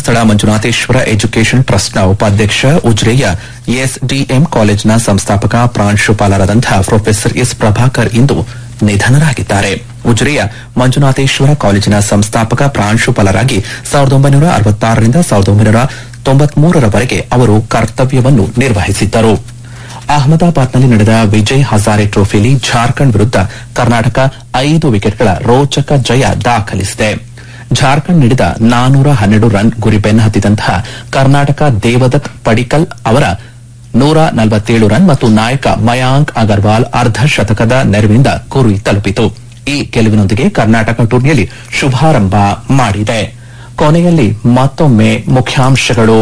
Dharmasthala Manjunatheshwara education ಟ್ರಸ್ಟ್ನ ಉಪಾಧ್ಯಕ್ಷ ಉಜ್ರೆಯ SDM ಕಾಲೇಜಿನ ಸಂಸ್ಥಾಪಕ ಪ್ರಾಂಶುಪಾಲರಾದಂತಹ ಪ್ರೊಫೆಸರ್ ಎಸ್ ಪ್ರಭಾಕರ್ ಇಂದು ನಿಧನರಾಗಿದ್ದಾರೆ ಉಜಿರೆಯ ಮಂಜುನಾಥೇಶ್ವರ ಕಾಲೇಜಿನ ಸಂಸ್ಥಾಪಕ ಪ್ರಾಂಶುಪಾಲರಾಗಿ ಸಾವಿರದ ಒಂಬೈನೂರ ಅರವತ್ತಾರರಿಂದ ಸಾವಿರದ ಒಂಬೈನೂರ ತೊಂಬತ್ಮೂರರವರೆಗೆ ಅವರು ಕರ್ತವ್ಯವನ್ನು ನಿರ್ವಹಿಸಿದ್ದರು ಅಹಮದಾಬಾದ್ನಲ್ಲಿ ನಡೆದ ವಿಜಯ್ ಹಜಾರೆ ಟ್ರೋಫಿಯಲ್ಲಿ ಜಾರ್ಖಂಡ್ ವಿರುದ್ಧ ಕರ್ನಾಟಕ ಐದು ವಿಕೆಟ್ಗಳ ರೋಚಕ ಜಯ ದಾಖಲಿಸಿದೆ ಜಾರ್ಖಂಡ್ ನೀಡಿದ ನಾನೂರ ಹನ್ನೆರಡು ರನ್ ಗುರಿ ಬೆನ್ನಹತ್ತಿದಂತಹ ಕರ್ನಾಟಕ ದೇವದತ್ ಪಡಿಕಲ್ ಅವರ ನೂರ ನಲವತ್ತೇಳು ರನ್ ಮತ್ತು ನಾಯಕ ಮಯಾಂಕ್ ಅಗರ್ವಾಲ್ ಅರ್ಧ ಶತಕದ ನೆರವಿನಿಂದ ಗುರಿ ತಲುಪಿತು ಈ ಗೆಲುವಿನೊಂದಿಗೆ ಕರ್ನಾಟಕ ಟೂರ್ನಿಯಲ್ಲಿ ಶುಭಾರಂಭ ಮಾಡಿದೆ ಕೊನೆಯಲ್ಲಿ ಮತ್ತೊಮ್ಮೆ ಮುಖ್ಯಾಂಶಗಳು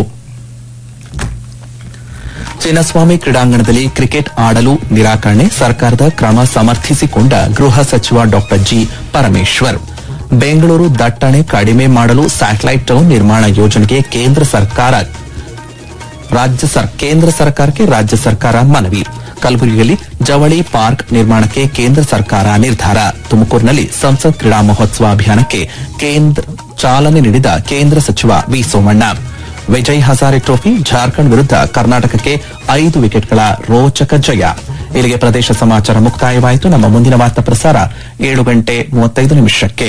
ಚಿನ್ನಸ್ವಾಮಿ ಕ್ರೀಡಾಂಗಣದಲ್ಲಿ ಕ್ರಿಕೆಟ್ ಆಡಲು ನಿರಾಕರಣೆ ಸರ್ಕಾರದ ಕ್ರಮ ಸಮರ್ಥಿಸಿಕೊಂಡ ಗೃಹ ಸಚಿವ ಡಾ ಜಿ ಪರಮೇಶ್ವರ್ ಬೆಂಗಳೂರು ದಟ್ಟಣೆ ಕಡಿಮೆ ಮಾಡಲು ಸ್ಯಾಟಲೈಟ್ ಟೌನ್ ನಿರ್ಮಾಣ ಯೋಜನೆಗೆ ಕೇಂದ್ರ ಸರ್ಕಾರ ರಾಜ್ಯ ಸರ್ ಕೇಂದ್ರ ಸರ್ಕಾರಕ್ಕೆ ರಾಜ್ಯ ಸರ್ಕಾರ ಮನವಿ ಕಲಬುರಗಿಯಲ್ಲಿ ಜವಳಿ ಪಾರ್ಕ್ ನಿರ್ಮಾಣಕ್ಕೆ ಕೇಂದ್ರ ಸರ್ಕಾರ ನಿರ್ಧಾರ ತುಮಕೂರಿನಲ್ಲಿ ಸಂಸತ್ ಕ್ರೀಡಾ ಮಹೋತ್ಸವ ಅಭಿಯಾನಕ್ಕೆ ಕೇಂದ್ರ ಚಾಲನೆ ನೀಡಿದ ಕೇಂದ್ರ ಸಚಿವ ವಿ ಸೋಮಣ್ಣ ವಿಜಯ್ ಹಜಾರೆ ಟ್ರೋಫಿ ಜಾರ್ಖಂಡ್ ವಿರುದ್ಧ ಕರ್ನಾಟಕಕ್ಕೆ ಐದು ವಿಕೆಟ್ಗಳ ರೋಚಕ ಜಯ ಇಲ್ಲಿಗೆ ಪ್ರದೇಶ ಸಮಾಚಾರ ಮುಕ್ತಾಯವಾಯಿತು ನಮ್ಮ ಮುಂದಿನ ವಾರ್ತಾ ಪ್ರಸಾರ ಏಳು ಗಂಟೆ ಮೂವತ್ತೈದು ನಿಮಿಷಕ್ಕೆ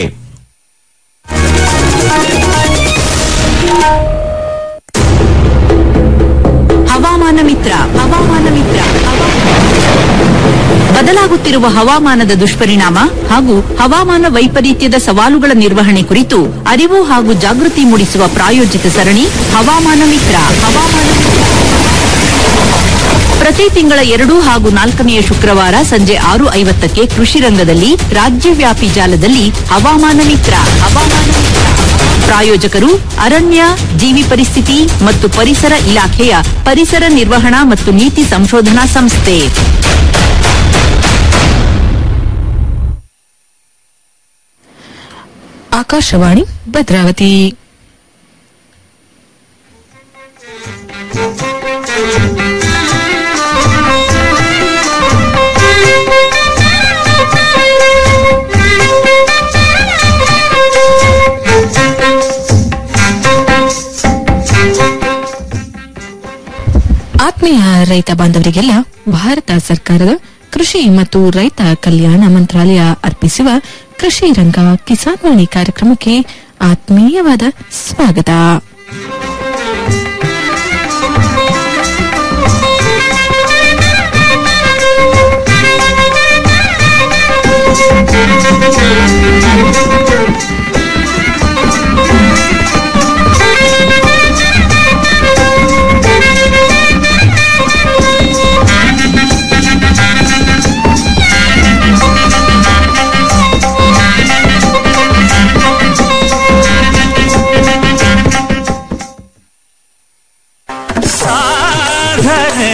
ಹವಾಮಾನ ಮಿತ್ರ ಹವಾಮಾನ ಮಿತ್ರ ಹವಾಮಾನ ಬದಲಾಗುತ್ತಿರುವ ಹವಾಮಾನದ ದುಷ್ಪರಿಣಾಮ ಹಾಗೂ ಹವಾಮಾನ ವೈಪರೀತ್ಯದ ಸವಾಲುಗಳ ನಿರ್ವಹಣೆ ಕುರಿತು ಅರಿವು ಹಾಗೂ ಜಾಗೃತಿ ಮೂಡಿಸುವ ಪ್ರಾಯೋಜಿತ ಸರಣಿ ಹವಾಮಾನ ಮಿತ್ರ ಹವಾಮಾನ ಮಿತ್ರ ಪ್ರತಿ ತಿಂಗಳ ಎರಡು ಹಾಗೂ ನಾಲ್ಕನೆಯ ಶುಕ್ರವಾರ ಸಂಜೆ ಆರು ಐವತ್ತಕ್ಕೆ ಕೃಷಿ ರಂಗದಲ್ಲಿ ರಾಜ್ಯವ್ಯಾಪಿ ಜಾಲದಲ್ಲಿ ಹವಾಮಾನ ಮಿತ್ರ ಹವಾಮಾನ ಮಿತ್ರ ಪ್ರಾಯೋಜಕರು ಅರಣ್ಯ ಜೀವಿ ಪರಿಸ್ಥಿತಿ ಮತ್ತು ಪರಿಸರ ಇಲಾಖೆಯ ಪರಿಸರ ನಿರ್ವಹಣಾ ಮತ್ತು ನೀತಿ ಸಂಶೋಧನಾ ಸಂಸ್ಥೆ ಆಕಾಶವಾಣಿ ಭದ್ರಾವತಿ ಆತ್ಮೀಯ ರೈತ ಬಾಂಧವರಿಗೆಲ್ಲ ಭಾರತ ಸರ್ಕಾರದ ಕೃಷಿ ಮತ್ತು ರೈತ ಕಲ್ಯಾಣ ಮಂತ್ರಾಲಯ ಅರ್ಪಿಸುವ ಕೃಷಿ ರಂಗ ಕಿಸಾನ್ ವಾಣಿ ಕಾರ್ಯಕ್ರಮಕ್ಕೆ ಆತ್ಮೀಯವಾದ ಸ್ವಾಗತ ಸಾಧನೆ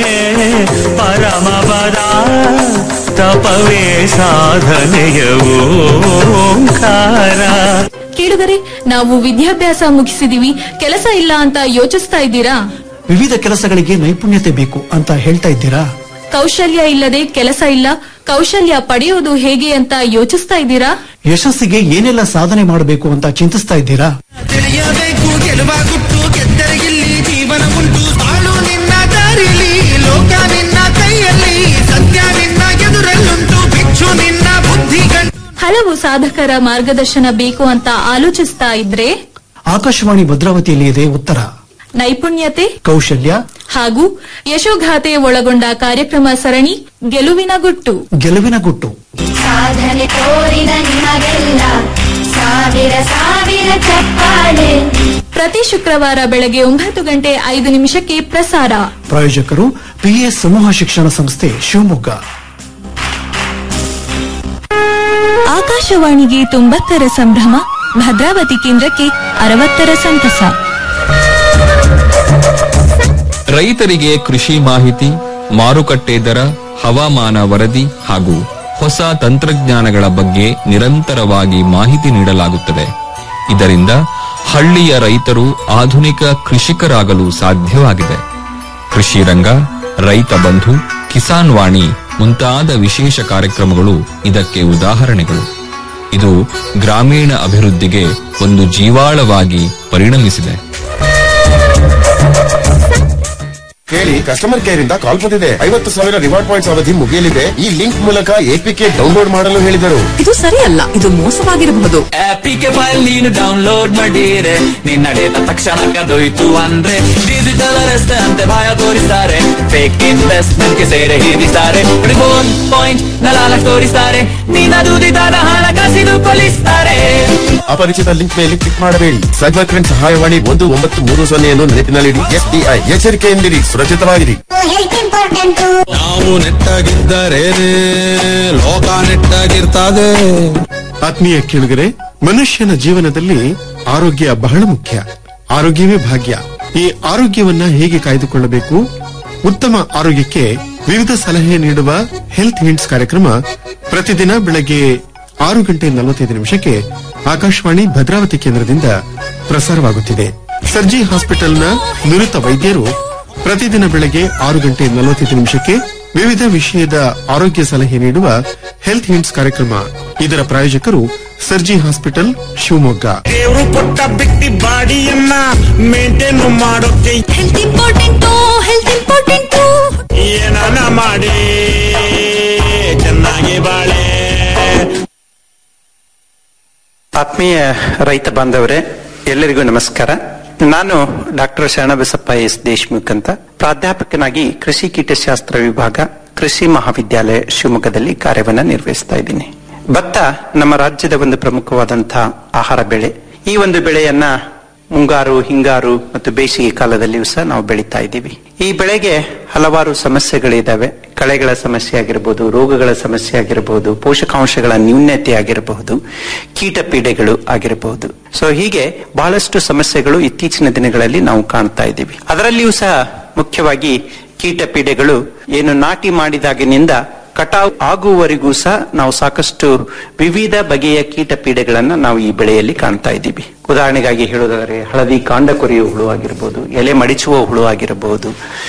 ಪರಮಪದ ತಪವೇ ಸಾಧನೆಯ ಓಂಕಾರ ಕೇಳಿದರೆ ನಾವು ವಿದ್ಯಾಭ್ಯಾಸ ಮುಗಿಸಿದೀವಿ ಕೆಲಸ ಇಲ್ಲ ಅಂತ ಯೋಚಿಸ್ತಾ ಇದ್ದೀರಾ ವಿವಿಧ ಕೆಲಸಗಳಿಗೆ ನೈಪುಣ್ಯತೆ ಬೇಕು ಅಂತ ಹೇಳ್ತಾ ಇದ್ದೀರಾ ಕೌಶಲ್ಯ ಇಲ್ಲದೆ ಕೆಲಸ ಇಲ್ಲ ಕೌಶಲ್ಯ ಪಡೆಯೋದು ಹೇಗೆ ಅಂತ ಯೋಚಿಸ್ತಾ ಇದ್ದೀರಾ ಯಶಸ್ಸಿಗೆ ಏನೆಲ್ಲ ಸಾಧನೆ ಮಾಡಬೇಕು ಅಂತ ಚಿಂತಿಸ್ತಾ ಇದ್ದೀರಾ ತಿಳಿಯಬೇಕು ಗೆಲುವ ಗುಟ್ಟು ಗೆದ್ದರೆ ಇಲ್ಲಿ ಜೀವನ ಉಂಟು ತಾಳು ನಿನ್ನ ದಾರಿಲಿ ಲೋಕ ನಿನ್ನ ಕೈಯಲ್ಲಿ ಸತ್ಯ ನಿನ್ನ ಎದುರಲ್ಲುಂಟು ಭಿಕ್ಷು ನಿನ್ನ ಬುದ್ಧಿ ಗಂಟು ಹಲವು ಸಾಧಕರ ಮಾರ್ಗದರ್ಶನ ಬೇಕು ಅಂತ ಆಲೋಚಿಸ್ತಾ ಇದ್ರೆ ಆಕಾಶವಾಣಿ ಭದ್ರಾವತಿಯಲ್ಲಿ ಇದೆ ಉತ್ತರ ನೈಪುಣ್ಯತೆ ಕೌಶಲ್ಯ ಹಾಗೂ ಯಶೋಗಾಥೆ ಒಳಗೊಂಡ ಕಾರ್ಯಕ್ರಮ ಸರಣಿ ಗೆಲುವಿನ ಗುಟ್ಟು ಗೆಲುವಿನ ಗುಟ್ಟು ಸಾಧನೆ ತೋರಿದ ನಿಮಗೆಲ್ಲ ಸಾವಿರ ಸಾವಿರ ಚಪ್ಪಾಳೆ ಪ್ರತಿ ಶುಕ್ರವಾರ ಬೆಳಗ್ಗೆ ಒಂಬತ್ತು ಗಂಟೆ ಐದು ನಿಮಿಷಕ್ಕೆ ಪ್ರಸಾರ ಪ್ರಾಯೋಜಕರು ಪಿಎಸ್ ಸಮೂಹ ಶಿಕ್ಷಣ ಸಂಸ್ಥೆ ಶಿವಮೊಗ್ಗ ಆಕಾಶವಾಣಿಗೆ ತೊಂಬತ್ತರ ಸಂಭ್ರಮ ಭದ್ರಾವತಿ ಕೇಂದ್ರಕ್ಕೆ ಅರವತ್ತರ ಸಂತಸ ರೈತರಿಗೆ ಕೃಷಿ ಮಾಹಿತಿ ಮಾರುಕಟ್ಟೆ ದರ ಹವಾಮಾನ ವರದಿ ಹಾಗೂ ಹೊಸ ತಂತ್ರಜ್ಞಾನಗಳ ಬಗ್ಗೆ ನಿರಂತರವಾಗಿ ಮಾಹಿತಿ ನೀಡಲಾಗುತ್ತದೆ ಇದರಿಂದ ಹಳ್ಳಿಯ ರೈತರು ಆಧುನಿಕ ಕೃಷಿಕರಾಗಲು ಸಾಧ್ಯವಾಗಿದೆ ಕೃಷಿ ರಂಗ ರೈತ ಬಂಧು ಕಿಸಾನ್ ವಾಣಿ ಮುಂತಾದ ವಿಶೇಷ ಕಾರ್ಯಕ್ರಮಗಳು ಇದಕ್ಕೆ ಉದಾಹರಣೆಗಳು ಇದು ಗ್ರಾಮೀಣ ಅಭಿವೃದ್ಧಿಗೆ ಒಂದು ಜೀವಾಳವಾಗಿ ಪರಿಣಮಿಸಿದೆ ಕೇಳಿ ಕಸ್ಟಮರ್ ಕೇರ್ ಇಂದ ಕಾಲ್ ಬಂದಿದೆ ಐವತ್ತು ಸಾವಿರ ರಿವಾರ್ಡ್ ಪಾಯಿಂಟ್ಸ್ ಅವಧಿ ಮುಗಿಯಲಿದೆ ಈ ಲಿಂಕ್ ಮೂಲಕ ಎಪಿಕೆ ಡೌನ್ಲೋಡ್ ಮಾಡಲು ಹೇಳಿದರು ಇದು ಸರಿಯಲ್ಲ ಇದು ಮೋಸವಾಗಿರಬಹುದು ಆಪಿಗೆ ಫೈಲ್ ನೀನು ಡೌನ್ಲೋಡ್ ಮಾಡಿರೆ ನಿನ್ನ ಡೇಟಾ ತಕ್ಷಣ ಕದೊಯ್ತು ಅಂದ್ರೆ ಡಿಜಿಟಲ್ ಅರೆಸ್ಟ್ ಅಂತೆ ಭಯ ತೋರಿಸ್ತಾರೆ ಫೇಕ್ ಇನ್ವೆಸ್ಟ್ಮೆಂಟ್ ಗೆ ಸೇರೆ ಹಿಡಿಸ್ತಾರೆ ರಿಬೋನ್ ಪಾಯಿಂಟ್ ನಲಾಲ ತೋರಿಸ್ತಾರೆ ನಿನ್ನ ದುಡಿದಾದ ಹಣ ಕಸಿದುಕೊಳ್ಳಿಸ್ತಾರೆ ಅಪರಿಚಿತ ಲಿಂಕ್ ಮೇಲೆ ಕ್ಲಿಕ್ ಮಾಡಬೇಡಿ ಸೈಬರ್ ಕ್ರೈಮ್ ಸಹಾಯವಾಣಿ ಒಂದು ಒಂಬತ್ತು ಮೂರು ಸೊನ್ನೆಯನ್ನು ನೆನಪಿನಲ್ಲಿಡಿ ಎಸ್ಬಿಐ ಎಚ್ಚರಿಕೆಯಿಂದಿರಿ ಸುರಕ್ಷಿತವಾಗಿರಿ ನಾವು ನೆಟ್ಟಾಗಿದ್ದರೆ ಲೋಕ ನೆಟ್ಟಾಗಿರ್ತದೆ ಆತ್ಮೀಯ ಕೇಳುಗರೆ ಮನುಷ್ಯನ ಜೀವನದಲ್ಲಿ ಆರೋಗ್ಯ ಬಹಳ ಮುಖ್ಯ ಆರೋಗ್ಯವೇ ಭಾಗ್ಯ ಈ ಆರೋಗ್ಯವನ್ನ ಹೇಗೆ ಕಾಯ್ದುಕೊಳ್ಳಬೇಕು ಉತ್ತಮ ಆರೋಗ್ಯಕ್ಕೆ ವಿವಿಧ ಸಲಹೆ ನೀಡುವ ಹೆಲ್ತ್ ಹಿಂಟ್ಸ್ ಕಾರ್ಯಕ್ರಮ ಪ್ರತಿದಿನ ಬೆಳಗ್ಗೆ ಆರು ಗಂಟೆ ನಲವತ್ತೈದು ನಿಮಿಷಕ್ಕೆ ಆಕಾಶವಾಣಿ ಭದ್ರಾವತಿ ಕೇಂದ್ರದಿಂದ ಪ್ರಸಾರವಾಗುತ್ತಿದೆ ಸರ್ಜಿ ಹಾಸ್ಪಿಟಲ್ನ ನುರಿತ ವೈದ್ಯರು ಪ್ರತಿದಿನ ಬೆಳಗ್ಗೆ ಆರು ಗಂಟೆ ನಲವತ್ತೈದು ನಿಮಿಷಕ್ಕೆ ವಿವಿಧ ವಿಷಯದ ಆರೋಗ್ಯ ಸಲಹೆ ನೀಡುವ ಹೆಲ್ತ್ ಹಿಂಟ್ಸ್ ಕಾರ್ಯಕ್ರಮ ಇದರ ಪ್ರಾಯೋಜಕರು ಸರ್ಜಿ ಹಾಸ್ಪಿಟಲ್ ಶಿವಮೊಗ್ಗ ದೇವ್ರು ಕೊಟ್ಟ ಬಿಟ್ಟಿ ಬಾಡಿಯನ್ನ ಮೇಂಟೈನ್ ಮಾಡೋಕೆ ಹೆಲ್ತ್ ಇಂಪಾರ್ಟೆಂಟು ಹೆಲ್ತ್ ಇಂಪಾರ್ಟೆಂಟು ಏನಾನ ಮಾಡಿ ಚೆನ್ನಾಗಿ ಬಾಳೆ ಆತ್ಮೀಯ ರೈತ ಬಾಂಧವರೇ ಎಲ್ಲರಿಗೂ ನಮಸ್ಕಾರ ನಾನು ಡಾಕ್ಟರ್ ಶರಣಬಸಪ್ಪ ಎಸ್ ದೇಶ್ಮುಖ್ ಅಂತ ಪ್ರಾಧ್ಯಾಪಕನಾಗಿ ಕೃಷಿ ಕೀಟಶಾಸ್ತ್ರ ವಿಭಾಗ ಕೃಷಿ ಮಹಾವಿದ್ಯಾಲಯ ಶಿವಮೊಗ್ಗದಲ್ಲಿ ಕಾರ್ಯವನ್ನ ನಿರ್ವಹಿಸ್ತಾ ಇದ್ದೀನಿ ಭತ್ತ ನಮ್ಮ ರಾಜ್ಯದ ಒಂದು ಪ್ರಮುಖವಾದಂತಹ ಆಹಾರ ಬೆಳೆ ಈ ಒಂದು ಬೆಳೆಯನ್ನ ಮುಂಗಾರು ಹಿಂಗಾರು ಮತ್ತು ಬೇಸಿಗೆ ಕಾಲದಲ್ಲಿಯೂ ಸಹ ನಾವು ಬೆಳೀತಾ ಇದ್ದೀವಿ ಈ ಬೆಳೆಗೆ ಹಲವಾರು ಸಮಸ್ಯೆಗಳಿದ್ದಾವೆ ಕಳೆಗಳ ಸಮಸ್ಯೆ ಆಗಿರಬಹುದು ರೋಗಗಳ ಸಮಸ್ಯೆ ಆಗಿರಬಹುದು ಪೋಷಕಾಂಶಗಳ ನ್ಯೂನ್ಯತೆ ಆಗಿರಬಹುದು ಕೀಟ ಪೀಡೆಗಳು ಆಗಿರಬಹುದು ಸೊ ಹೀಗೆ ಬಹಳಷ್ಟು ಸಮಸ್ಯೆಗಳು ಇತ್ತೀಚಿನ ದಿನಗಳಲ್ಲಿ ನಾವು ಕಾಣ್ತಾ ಇದ್ದೀವಿ ಅದರಲ್ಲಿಯೂ ಸಹ ಮುಖ್ಯವಾಗಿ ಕೀಟ ಪೀಡೆಗಳು ಏನು ನಾಟಿ ಮಾಡಿದಾಗಿನಿಂದ ಕಟಾವ್ ಆಗುವವರೆಗೂ ಸಹ ನಾವು ಸಾಕಷ್ಟು ವಿವಿಧ ಬಗೆಯ ಕೀಟ ಪೀಡೆಗಳನ್ನ ನಾವು ಈ ಬೆಳೆಯಲ್ಲಿ ಕಾಣ್ತಾ ಇದ್ದೀವಿ ಉದಾಹರಣೆಗಾಗಿ ಹೇಳೋದಾದರೆ ಹಳದಿ ಕಾಂಡ ಕೊರೆಯುವ ಹುಳು ಆಗಿರಬಹುದು ಎಲೆ ಮಡಿಚುವ ಹುಳು ಆಗಿರಬಹುದು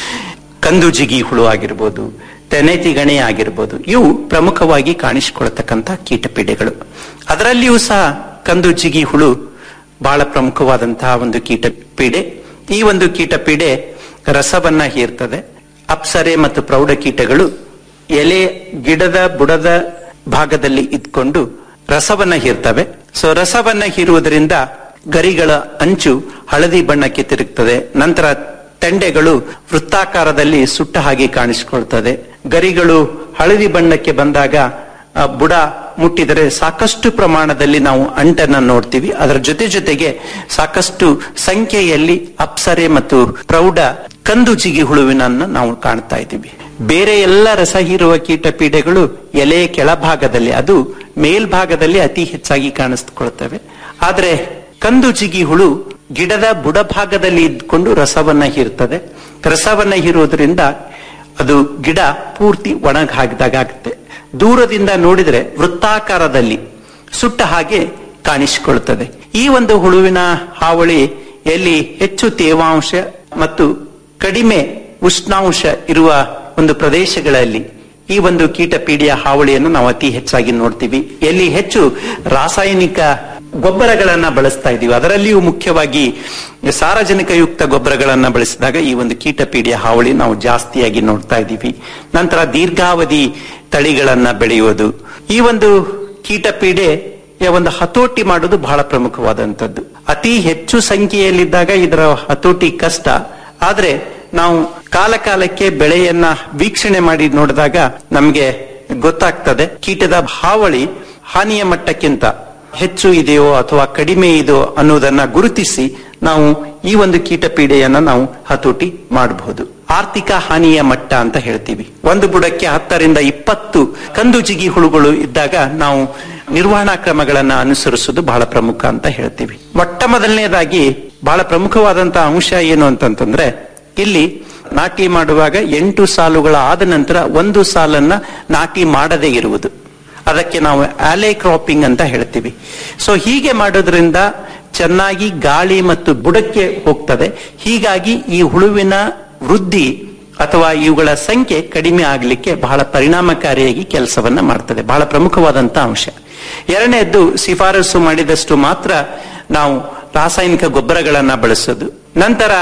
ಕಂದು ಜಿಗಿ ಹುಳು ಆಗಿರಬಹುದು ತೆನೆತಿ ಗಣೆ ಆಗಿರಬಹುದು ಇವು ಪ್ರಮುಖವಾಗಿ ಕಾಣಿಸಿಕೊಳ್ತಕ್ಕಂಥ ಕೀಟ ಪೀಡೆಗಳು ಅದರಲ್ಲಿಯೂ ಸಹ ಕಂದು ಜಿಗಿ ಹುಳು ಬಹಳ ಪ್ರಮುಖವಾದಂತಹ ಒಂದು ಕೀಟ ಪೀಡೆ ಈ ಒಂದು ಕೀಟ ಪೀಡೆ ರಸವನ್ನ ಹೀರ್ತದೆ ಅಪ್ಸರೆ ಮತ್ತು ಪ್ರೌಢ ಕೀಟಗಳು ಎಲೆ ಗಿಡದ ಬುಡದ ಭಾಗದಲ್ಲಿ ಇದ್ಕೊಂಡು ರಸವನ್ನ ಹೀರ್ತವೆ ಸೊ ರಸವನ್ನ ಹೀರುವುದರಿಂದ ಗರಿಗಳ ಅಂಚು ಹಳದಿ ಬಣ್ಣಕ್ಕೆ ತಿರುಗ್ತದೆ ನಂತರ ತೆಂಡೆಗಳು ವೃತ್ತಾಕಾರದಲ್ಲಿ ಸುಟ್ಟ ಹಾಗೆ ಕಾಣಿಸಿಕೊಳ್ತದೆ ಗರಿಗಳು ಹಳದಿ ಬಣ್ಣಕ್ಕೆ ಬಂದಾಗ ಆ ಬುಡ ಮುಟ್ಟಿದರೆ ಸಾಕಷ್ಟು ಪ್ರಮಾಣದಲ್ಲಿ ನಾವು ಅಂಟನ್ನ ನೋಡ್ತೀವಿ ಅದರ ಜೊತೆ ಜೊತೆಗೆ ಸಾಕಷ್ಟು ಸಂಖ್ಯೆಯಲ್ಲಿ ಅಪ್ಸರೆ ಮತ್ತು ಪ್ರೌಢ ಕಂದು ಜಿಗಿ ಹುಳುವಿನನ್ನ ನಾವು ಕಾಣ್ತಾ ಇದ್ದೀವಿ ಬೇರೆ ಎಲ್ಲ ರಸ ಹೀರುವ ಕೀಟ ಪೀಡೆಗಳು ಎಲೆಯ ಕೆಳಭಾಗದಲ್ಲಿ ಅದು ಮೇಲ್ಭಾಗದಲ್ಲಿ ಅತಿ ಹೆಚ್ಚಾಗಿ ಕಾಣಿಸ್ಕೊಳ್ತವೆ ಆದ್ರೆ ಕಂದು ಜಿಗಿ ಹುಳು ಗಿಡದ ಬುಡಭಾಗದಲ್ಲಿ ಇದ್ಕೊಂಡು ರಸವನ್ನ ಹೀರ್ತದೆ ರಸವನ್ನ ಹೀರುವುದರಿಂದ ಅದು ಗಿಡ ಪೂರ್ತಿ ಒಣಗ ಹಾಕಿದಾಗ ಆಗುತ್ತೆ ದೂರದಿಂದ ನೋಡಿದ್ರೆ ವೃತ್ತಾಕಾರದಲ್ಲಿ ಸುಟ್ಟ ಹಾಗೆ ಕಾಣಿಸಿಕೊಳ್ತದೆ ಈ ಒಂದು ಹುಳುವಿನ ಹಾವಳಿ ಎಲ್ಲಿ ಹೆಚ್ಚು ತೇವಾಂಶ ಮತ್ತು ಕಡಿಮೆ ಉಷ್ಣಾಂಶ ಇರುವ ಒಂದು ಪ್ರದೇಶಗಳಲ್ಲಿ ಈ ಒಂದು ಕೀಟ ಪೀಡೆಯ ಹಾವಳಿಯನ್ನು ನಾವು ಅತಿ ಹೆಚ್ಚಾಗಿ ನೋಡ್ತೀವಿ ಎಲ್ಲಿ ಹೆಚ್ಚು ರಾಸಾಯನಿಕ ಗೊಬ್ಬರಗಳನ್ನ ಬಳಸ್ತಾ ಇದೀವಿ ಅದರಲ್ಲಿಯೂ ಮುಖ್ಯವಾಗಿ ಸಾರಜನಕಯುಕ್ತ ಗೊಬ್ಬರಗಳನ್ನ ಬಳಸಿದಾಗ ಈ ಒಂದು ಕೀಟ ಪೀಡೆಯ ಹಾವಳಿ ನಾವು ಜಾಸ್ತಿಯಾಗಿ ನೋಡ್ತಾ ಇದ್ದೀವಿ ನಂತರ ದೀರ್ಘಾವಧಿ ತಳಿಗಳನ್ನ ಬೆಳೆಯುವುದು ಈ ಒಂದು ಕೀಟ ಪೀಡೆ ಒಂದು ಹತೋಟಿ ಮಾಡೋದು ಬಹಳ ಪ್ರಮುಖವಾದಂತದ್ದು ಅತಿ ಹೆಚ್ಚು ಸಂಖ್ಯೆಯಲ್ಲಿದ್ದಾಗ ಇದರ ಹತೋಟಿ ಕಷ್ಟ ಆದ್ರೆ ನಾವು ಕಾಲ ಕಾಲಕ್ಕೆ ಬೆಳೆಯನ್ನ ವೀಕ್ಷಣೆ ಮಾಡಿ ನೋಡಿದಾಗ ನಮ್ಗೆ ಗೊತ್ತಾಗ್ತದೆ ಕೀಟದ ಹಾವಳಿ ಹಾನಿಯ ಮಟ್ಟಕ್ಕಿಂತ ಹೆಚ್ಚು ಇದೆಯೋ ಅಥವಾ ಕಡಿಮೆ ಇದೆಯೋ ಅನ್ನೋದನ್ನ ಗುರುತಿಸಿ ನಾವು ಈ ಒಂದು ಕೀಟ ಪೀಡೆಯನ್ನ ನಾವು ಹತೋಟಿ ಮಾಡಬಹುದು ಆರ್ಥಿಕ ಹಾನಿಯ ಮಟ್ಟ ಅಂತ ಹೇಳ್ತೀವಿ ಒಂದು ಬುಡಕ್ಕೆ ಹತ್ತರಿಂದ ಇಪ್ಪತ್ತು ಕಂದು ಜಿಗಿ ಹುಳುಗಳು ಇದ್ದಾಗ ನಾವು ನಿರ್ವಹಣಾ ಕ್ರಮಗಳನ್ನ ಅನುಸರಿಸುವುದು ಬಹಳ ಪ್ರಮುಖ ಅಂತ ಹೇಳ್ತೀವಿ ಮೊಟ್ಟ ಮೊದಲನೇದಾಗಿ ಬಹಳ ಪ್ರಮುಖವಾದಂತಹ ಅಂಶ ಏನು ಅಂತಂತಂದ್ರೆ ಇಲ್ಲಿ ನಾಟಿ ಮಾಡುವಾಗ ಎಂಟು ಸಾಲುಗಳ ಆದ ನಂತರ ಒಂದು ಸಾಲನ್ನ ನಾಟಿ ಮಾಡದೇ ಇರುವುದು ಅದಕ್ಕೆ ನಾವು ಆಲೆ ಕ್ರಾಪಿಂಗ್ ಅಂತ ಹೇಳ್ತೀವಿ ಸೊ ಹೀಗೆ ಮಾಡೋದ್ರಿಂದ ಚೆನ್ನಾಗಿ ಗಾಳಿ ಮತ್ತು ಬುಡಕ್ಕೆ ಹೋಗ್ತದೆ ಹೀಗಾಗಿ ಈ ಹುಳುವಿನ ವೃದ್ಧಿ ಅಥವಾ ಇವುಗಳ ಸಂಖ್ಯೆ ಕಡಿಮೆ ಆಗಲಿಕ್ಕೆ ಬಹಳ ಪರಿಣಾಮಕಾರಿಯಾಗಿ ಕೆಲಸವನ್ನ ಮಾಡ್ತದೆ ಬಹಳ ಪ್ರಮುಖವಾದಂತ ಅಂಶ ಎರಡನೇದ್ದು ಶಿಫಾರಸು ಮಾಡಿದಷ್ಟು ಮಾತ್ರ ನಾವು ರಾಸಾಯನಿಕ ಗೊಬ್ಬರಗಳನ್ನ ಬಳಸೋದು ನಂತರ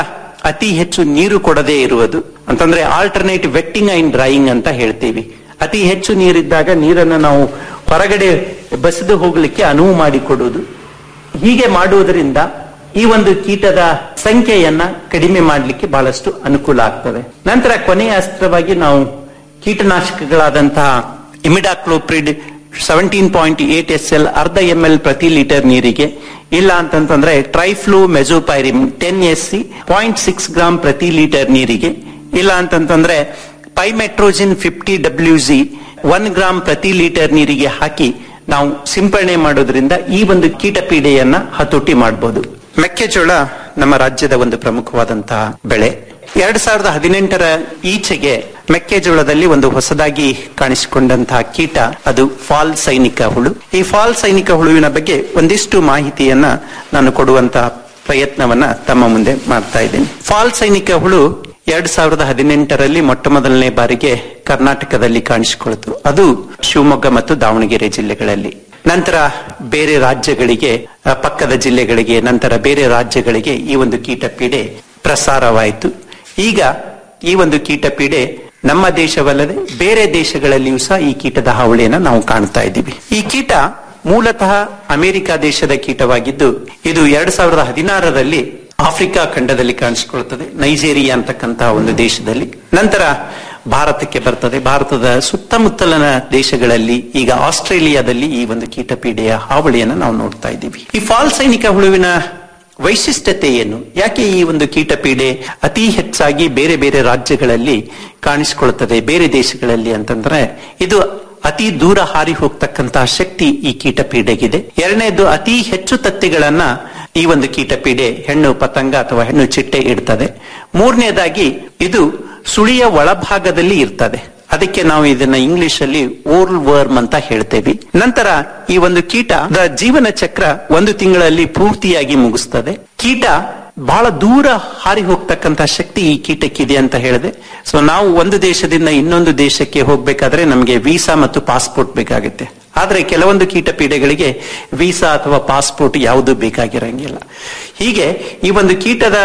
ಅತಿ ಹೆಚ್ಚು ನೀರು ಕೊಡದೇ ಇರುವುದು ಅಂತಂದ್ರೆ ಆಲ್ಟರ್ನೇಟ್ ವೆಟ್ಟಿಂಗ್ ಅಂಡ್ ಡ್ರೈಯಿಂಗ್ ಅಂತ ಹೇಳ್ತೀವಿ ಅತಿ ಹೆಚ್ಚು ನೀರಿದ್ದಾಗ ನೀರನ್ನು ನಾವು ಹೊರಗಡೆ ಬಸಿದು ಹೋಗ್ಲಿಕ್ಕೆ ಅನುವು ಮಾಡಿಕೊಡುವುದು ಹೀಗೆ ಮಾಡುವುದರಿಂದ ಈ ಒಂದು ಕೀಟದ ಸಂಖ್ಯೆಯನ್ನ ಕಡಿಮೆ ಮಾಡಲಿಕ್ಕೆ ಬಹಳಷ್ಟು ಅನುಕೂಲ ಆಗ್ತದೆ ನಂತರ ಕೊನೆಯ ಅಸ್ತ್ರವಾಗಿ ನಾವು ಕೀಟನಾಶಕಗಳಾದಂತಹ imidacloprid seventeen point eight S L ಅರ್ಧ ಎಂ ಎಲ್ ಪ್ರತಿ ಲೀಟರ್ ನೀರಿಗೆ ಇಲ್ಲ ಅಂತಂತಂದ್ರೆ triflumezopyrim ten S C point six gram ಪ್ರತಿ ಲೀಟರ್ ನೀರಿಗೆ ಇಲ್ಲ ಅಂತಂತಂದ್ರೆ pymetrozine fifty W G one gram ಪ್ರತಿ ಲೀಟರ್ ನೀರಿಗೆ ಹಾಕಿ ನಾವು ಸಿಂಪರಣೆ ಮಾಡೋದ್ರಿಂದ ಈ ಒಂದು ಕೀಟ ಪೀಡೆಯನ್ನ ಹತೋಟಿ ಮಾಡಬಹುದು ಮೆಕ್ಕೆಜೋಳ ನಮ್ಮ ರಾಜ್ಯದ ಒಂದು ಪ್ರಮುಖವಾದಂತಹ ಬೆಳೆ ಎರಡ್ ಸಾವಿರದ ಹದಿನೆಂಟರ ಈಚೆಗೆ ಮೆಕ್ಕೆಜೋಳದಲ್ಲಿ ಒಂದು ಹೊಸದಾಗಿ ಕಾಣಿಸಿಕೊಂಡಂತಹ ಕೀಟ ಅದು ಫಾಲ್ ಸೈನಿಕ ಹುಳು ಈ ಫಾಲ್ ಸೈನಿಕ ಹುಳುವಿನ ಬಗ್ಗೆ ಒಂದಿಷ್ಟು ಮಾಹಿತಿಯನ್ನ ನಾನು ಕೊಡುವಂತಹ ಪ್ರಯತ್ನವನ್ನ ತಮ್ಮ ಮುಂದೆ ಮಾಡ್ತಾ ಇದ್ದೇನೆ ಫಾಲ್ ಸೈನಿಕ ಹುಳು ಎರಡ್ ಸಾವಿರದ ಹದಿನೆಂಟರಲ್ಲಿ ಮೊಟ್ಟ ಮೊದಲನೇ ಬಾರಿಗೆ ಕರ್ನಾಟಕದಲ್ಲಿ ಕಾಣಿಸಿಕೊಳ್ತು ಅದು ಶಿವಮೊಗ್ಗ ಮತ್ತು ದಾವಣಗೆರೆ ಜಿಲ್ಲೆಗಳಲ್ಲಿ ನಂತರ ಬೇರೆ ರಾಜ್ಯಗಳಿಗೆ ಆ, ಪಕ್ಕದ ಜಿಲ್ಲೆಗಳಿಗೆ ನಂತರ ಬೇರೆ ರಾಜ್ಯಗಳಿಗೆ ಈ ಒಂದು ಕೀಟ ಪೀಡೆ ಪ್ರಸಾರವಾಯಿತು ಈಗ ಈ ಒಂದು ಕೀಟ ಪೀಡೆ ನಮ್ಮ ದೇಶವಲ್ಲದೆ ಬೇರೆ ದೇಶಗಳಲ್ಲಿಯೂ ಸಹ ಈ ಕೀಟದ ಹಾವಳಿಯನ್ನು ನಾವು ಕಾಣ್ತಾ ಇದ್ದೀವಿ ಈ ಕೀಟ ಮೂಲತಃ ಅಮೆರಿಕ ದೇಶದ ಕೀಟವಾಗಿದ್ದು ಇದು ಎರಡ್ ಸಾವಿರದ ಹದಿನಾರರಲ್ಲಿ ಆಫ್ರಿಕಾ ಖಂಡದಲ್ಲಿ ಕಾಣಿಸಿಕೊಳ್ಳುತ್ತದೆ ನೈಜೇರಿಯಾ ಅಂತಕ್ಕಂತಹ ಒಂದು ದೇಶದಲ್ಲಿ ನಂತರ ಭಾರತಕ್ಕೆ ಬರ್ತದೆ ಭಾರತದ ಸುತ್ತಮುತ್ತಲಿನ ದೇಶಗಳಲ್ಲಿ ಈಗ ಆಸ್ಟ್ರೇಲಿಯಾದಲ್ಲಿ ಈ ಒಂದು ಕೀಟಪೀಡೆಯ ಹಾವಳಿಯನ್ನು ನಾವು ನೋಡ್ತಾ ಇದ್ದೀವಿ ಈ ಫಾಲ್ ಸೈನಿಕ ಹುಳುವಿನ ವೈಶಿಷ್ಟ್ಯತೆ ಏನು ಯಾಕೆ ಈ ಒಂದು ಕೀಟಪೀಡೆ ಅತಿ ಹೆಚ್ಚಾಗಿ ಬೇರೆ ಬೇರೆ ರಾಜ್ಯಗಳಲ್ಲಿ ಕಾಣಿಸಿಕೊಳ್ಳುತ್ತದೆ ಬೇರೆ ದೇಶಗಳಲ್ಲಿ ಅಂತಂದ್ರೆ ಇದು ಅತಿ ದೂರ ಹಾರಿ ಹೋಗ್ತಕ್ಕಂತಹ ಶಕ್ತಿ ಈ ಕೀಟಪೀಡೆಗಿದೆ ಎರಡನೇದು ಅತಿ ಹೆಚ್ಚು ತತ್ತಿಗಳನ್ನ ಈ ಒಂದು ಕೀಟಪೀಡೆ ಹೆಣ್ಣು ಪತಂಗ ಅಥವಾ ಹೆಣ್ಣು ಚಿಟ್ಟೆ ಇಡ್ತದೆ ಮೂರನೇದಾಗಿ ಇದು ಸುಳಿಯ ಒಳಭಾಗದಲ್ಲಿ ಇರ್ತದೆ ಅದಕ್ಕೆ ನಾವು ಇದನ್ನ ಇಂಗ್ಲಿಷ್ ಅಲ್ಲಿ ಓರ್ಲ್ ವರ್ಮ್ ಅಂತ ಹೇಳ್ತೇವೆ ನಂತರ ಈ ಒಂದು ಕೀಟದ ಜೀವನ ಚಕ್ರ ಒಂದು ತಿಂಗಳಲ್ಲಿ ಪೂರ್ತಿಯಾಗಿ ಮುಗಿಸ್ತದೆ ಕೀಟ ಬಹಳ ದೂರ ಹಾರಿ ಹೋಗ್ತಕ್ಕಂತ ಶಕ್ತಿ ಈ ಕೀಟಕ್ಕಿದೆ ಅಂತ ಹೇಳಿದೆ ಸೊ ನಾವು ಒಂದು ದೇಶದಿಂದ ಇನ್ನೊಂದು ದೇಶಕ್ಕೆ ಹೋಗ್ಬೇಕಾದ್ರೆ ನಮಗೆ ವೀಸಾ ಮತ್ತು ಪಾಸ್ಪೋರ್ಟ್ ಬೇಕಾಗುತ್ತೆ ಆದ್ರೆ ಕೆಲವೊಂದು ಕೀಟ ಪೀಡೆಗಳಿಗೆ ವೀಸಾ ಅಥವಾ ಪಾಸ್ಪೋರ್ಟ್ ಯಾವುದು ಬೇಕಾಗಿರಂಗಿಲ್ಲ ಹೀಗೆ ಈ ಒಂದು ಕೀಟದ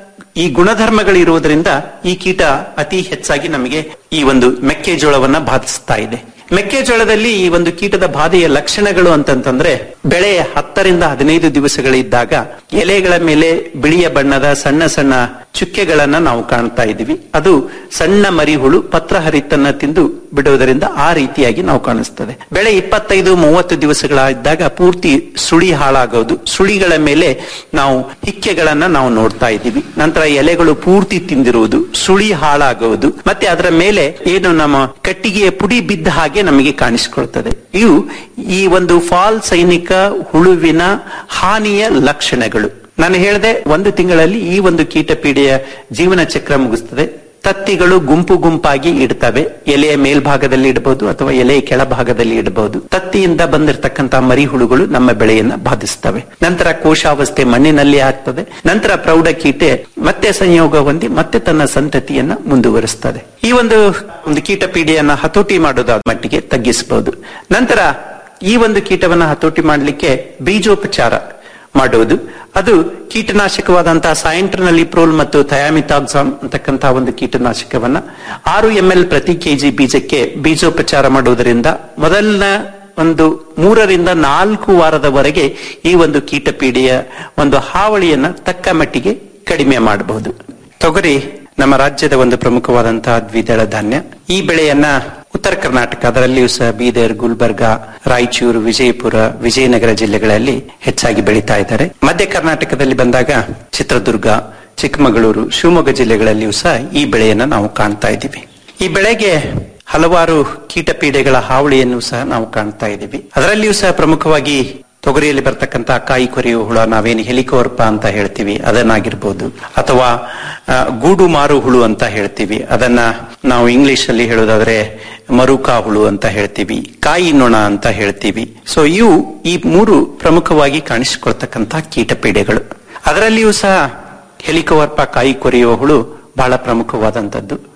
ಈ ಗುಣಧರ್ಮಗಳಿರುವುದರಿಂದ ಈ ಕೀಟ ಅತಿ ಹೆಚ್ಚಾಗಿ ನಮಗೆ ಈ ಒಂದು ಮೆಕ್ಕೆಜೋಳವನ್ನ ಬಾಧಿಸ್ತಾ ಇದೆ ಮೆಕ್ಕೆಜೋಳದಲ್ಲಿ ಈ ಒಂದು ಕೀಟದ ಬಾಧೆಯ ಲಕ್ಷಣಗಳು ಅಂತಂತಂದ್ರೆ ಬೆಳೆ ಹತ್ತರಿಂದ ಹದಿನೈದು ದಿವಸಗಳಿದ್ದಾಗ ಎಲೆಗಳ ಮೇಲೆ ಬಿಳಿಯ ಬಣ್ಣದ ಸಣ್ಣ ಸಣ್ಣ ಚುಕ್ಕೆಗಳನ್ನ ನಾವು ಕಾಣ್ತಾ ಇದೀವಿ ಅದು ಸಣ್ಣ ಮರಿಹುಳು ಪತ್ರ ಹರಿತನ್ನ ತಿಂದು ಬಿಡುವುದರಿಂದ ಆ ರೀತಿಯಾಗಿ ನಾವು ಕಾಣಿಸ್ತದೆ ಬೆಳೆ ಇಪ್ಪತ್ತೈದು ಮೂವತ್ತು ದಿವಸಗಳಾದಾಗ ಪೂರ್ತಿ ಸುಳಿ ಹಾಳಾಗೋದು ಸುಳಿಗಳ ಮೇಲೆ ನಾವು ಹಿಕ್ಕೆಗಳನ್ನ ನಾವು ನೋಡ್ತಾ ಇದ್ದೀವಿ ನಂತರ ಎಲೆಗಳು ಪೂರ್ತಿ ತಿಂದಿರುವುದು ಸುಳಿ ಹಾಳಾಗುವುದು ಮತ್ತೆ ಅದರ ಮೇಲೆ ಏನು ನಮ್ಮ ಕಟ್ಟಿಗೆಯ ಪುಡಿ ಬಿದ್ದ ಹಾಗೆ ನಮಗೆ ಕಾಣಿಸಿಕೊಳ್ತದೆ ಇವು ಈ ಒಂದು ಫಾಲ್ ಸೈನಿಕ ಹುಳುವಿನ ಹಾನಿಯ ಲಕ್ಷಣಗಳು ನಾನು ಹೇಳಿದೆ ಒಂದು ತಿಂಗಳಲ್ಲಿ ಈ ಒಂದು ಕೀಟಪೀಡೆಯ ಜೀವನ ಚಕ್ರ ಮುಗಿಸ್ತದೆ ತತ್ತಿಗಳು ಗುಂಪು ಗುಂಪಾಗಿ ಇಡ್ತವೆ ಎಲೆಯ ಮೇಲ್ಭಾಗದಲ್ಲಿ ಇಡಬಹುದು ಅಥವಾ ಎಲೆಯ ಕೆಳಭಾಗದಲ್ಲಿ ಇಡಬಹುದು ತತ್ತಿಯಿಂದ ಬಂದಿರತಕ್ಕಂತಹ ಮರಿಹುಳುಗಳು ನಮ್ಮ ಬೆಳೆಯನ್ನ ಬಾಧಿಸ್ತವೆ ನಂತರ ಕೋಶಾವಸ್ಥೆ ಮಣ್ಣಿನಲ್ಲಿ ಆಗ್ತದೆ ನಂತರ ಪ್ರೌಢ ಕೀಟೆ ಮತ್ತೆ ಸಂಯೋಗ ಹೊಂದಿ ಮತ್ತೆ ತನ್ನ ಸಂತತಿಯನ್ನ ಮುಂದುವರಿಸ್ತದೆ ಈ ಒಂದು ಒಂದು ಕೀಟಪೀಡೆಯನ್ನ ಹತೋಟಿ ಮಾಡೋದಾದ ಮಟ್ಟಿಗೆ ತಗ್ಗಿಸಬಹುದು ನಂತರ ಈ ಒಂದು ಕೀಟವನ್ನ ಹತೋಟಿ ಮಾಡಲಿಕ್ಕೆ ಬೀಜೋಪಚಾರ ಮಾಡುವುದು ಅದು ಕೀಟನಾಶಕವಾದಂತಹ ಸಾಯಂಟ್ರನಲ್ಲಿ ಪ್ರೋಲ್ ಮತ್ತು ಥಯಾಮಿತಾಕ್ಸಾಮ್ ಅಂತಕ್ಕಂತಹ ಒಂದು ಕೀಟನಾಶಕವನ್ನ ಆರು ಎಂ ಎಲ್ ಪ್ರತಿ ಕೆಜಿ ಬೀಜಕ್ಕೆ ಬೀಜೋಪಚಾರ ಮಾಡುವುದರಿಂದ ಮೊದಲನ ಒಂದು ಮೂರರಿಂದ ನಾಲ್ಕು ವಾರದವರೆಗೆ ಈ ಒಂದು ಕೀಟಪೀಡೆಯ ಒಂದು ಹಾವಳಿಯನ್ನ ತಕ್ಕ ಮಟ್ಟಿಗೆ ಕಡಿಮೆ ಮಾಡಬಹುದು ತೊಗರಿ ನಮ್ಮ ರಾಜ್ಯದ ಒಂದು ಪ್ರಮುಖವಾದಂತಹ ದ್ವಿದಳ ಧಾನ್ಯ ಈ ಬೆಳೆಯನ್ನ ಉತ್ತರ ಕರ್ನಾಟಕ ಅದರಲ್ಲಿಯೂ ಸಹ ಬೀದರ್ ಗುಲ್ಬರ್ಗ ರಾಯಚೂರು ವಿಜಯಪುರ ವಿಜಯನಗರ ಜಿಲ್ಲೆಗಳಲ್ಲಿ ಹೆಚ್ಚಾಗಿ ಬೆಳೀತಾ ಇದ್ದಾರೆ ಮಧ್ಯ ಕರ್ನಾಟಕದಲ್ಲಿ ಬಂದಾಗ ಚಿತ್ರದುರ್ಗ ಚಿಕ್ಕಮಗಳೂರು ಶಿವಮೊಗ್ಗ ಜಿಲ್ಲೆಗಳಲ್ಲಿಯೂ ಸಹ ಈ ಬೆಳೆಯನ್ನ ನಾವು ಕಾಣ್ತಾ ಇದ್ದೀವಿ ಈ ಬೆಳೆಗೆ ಹಲವಾರು ಕೀಟಪೀಡೆಗಳ ಹಾವಳಿಯನ್ನು ಸಹ ನಾವು ಕಾಣ್ತಾ ಇದ್ದೀವಿ ಅದರಲ್ಲಿಯೂ ಸಹ ಪ್ರಮುಖವಾಗಿ ತೊಗರಿಯಲ್ಲಿ ಬರ್ತಕ್ಕಂತಹ ಕಾಯಿ ಕೊರೆಯುವ ಹುಳ ನಾವೇನು ಹೆಲಿಕೋರ್ಪ ಅಂತ ಹೇಳ್ತೀವಿ ಅದನ್ನಾಗಿರ್ಬೋದು ಅಥವಾ ಆ, ಗೂಡು ಮಾರು ಹುಳು ಅಂತ ಹೇಳ್ತೀವಿ ಅದನ್ನ ನಾವು ಇಂಗ್ಲಿಷ್ ಅಲ್ಲಿ ಹೇಳೋದಾದ್ರೆ ಮರುಕಾ ಹುಳು ಅಂತ ಹೇಳ್ತೀವಿ ಕಾಯಿ ನೊಣ ಅಂತ ಹೇಳ್ತೀವಿ ಸೊ ಇವು ಈ ಮೂರು ಪ್ರಮುಖವಾಗಿ ಕಾಣಿಸಿಕೊಳ್ತಕ್ಕಂತಹ ಕೀಟಪೀಡೆಗಳು ಅದರಲ್ಲಿಯೂ ಸಹ ಹೆಲಿಕೋವರ್ಪ ಕಾಯಿ ಕೊರೆಯುವ ಹುಳು ಬಹಳ ಪ್ರಮುಖವಾದಂತದ್ದು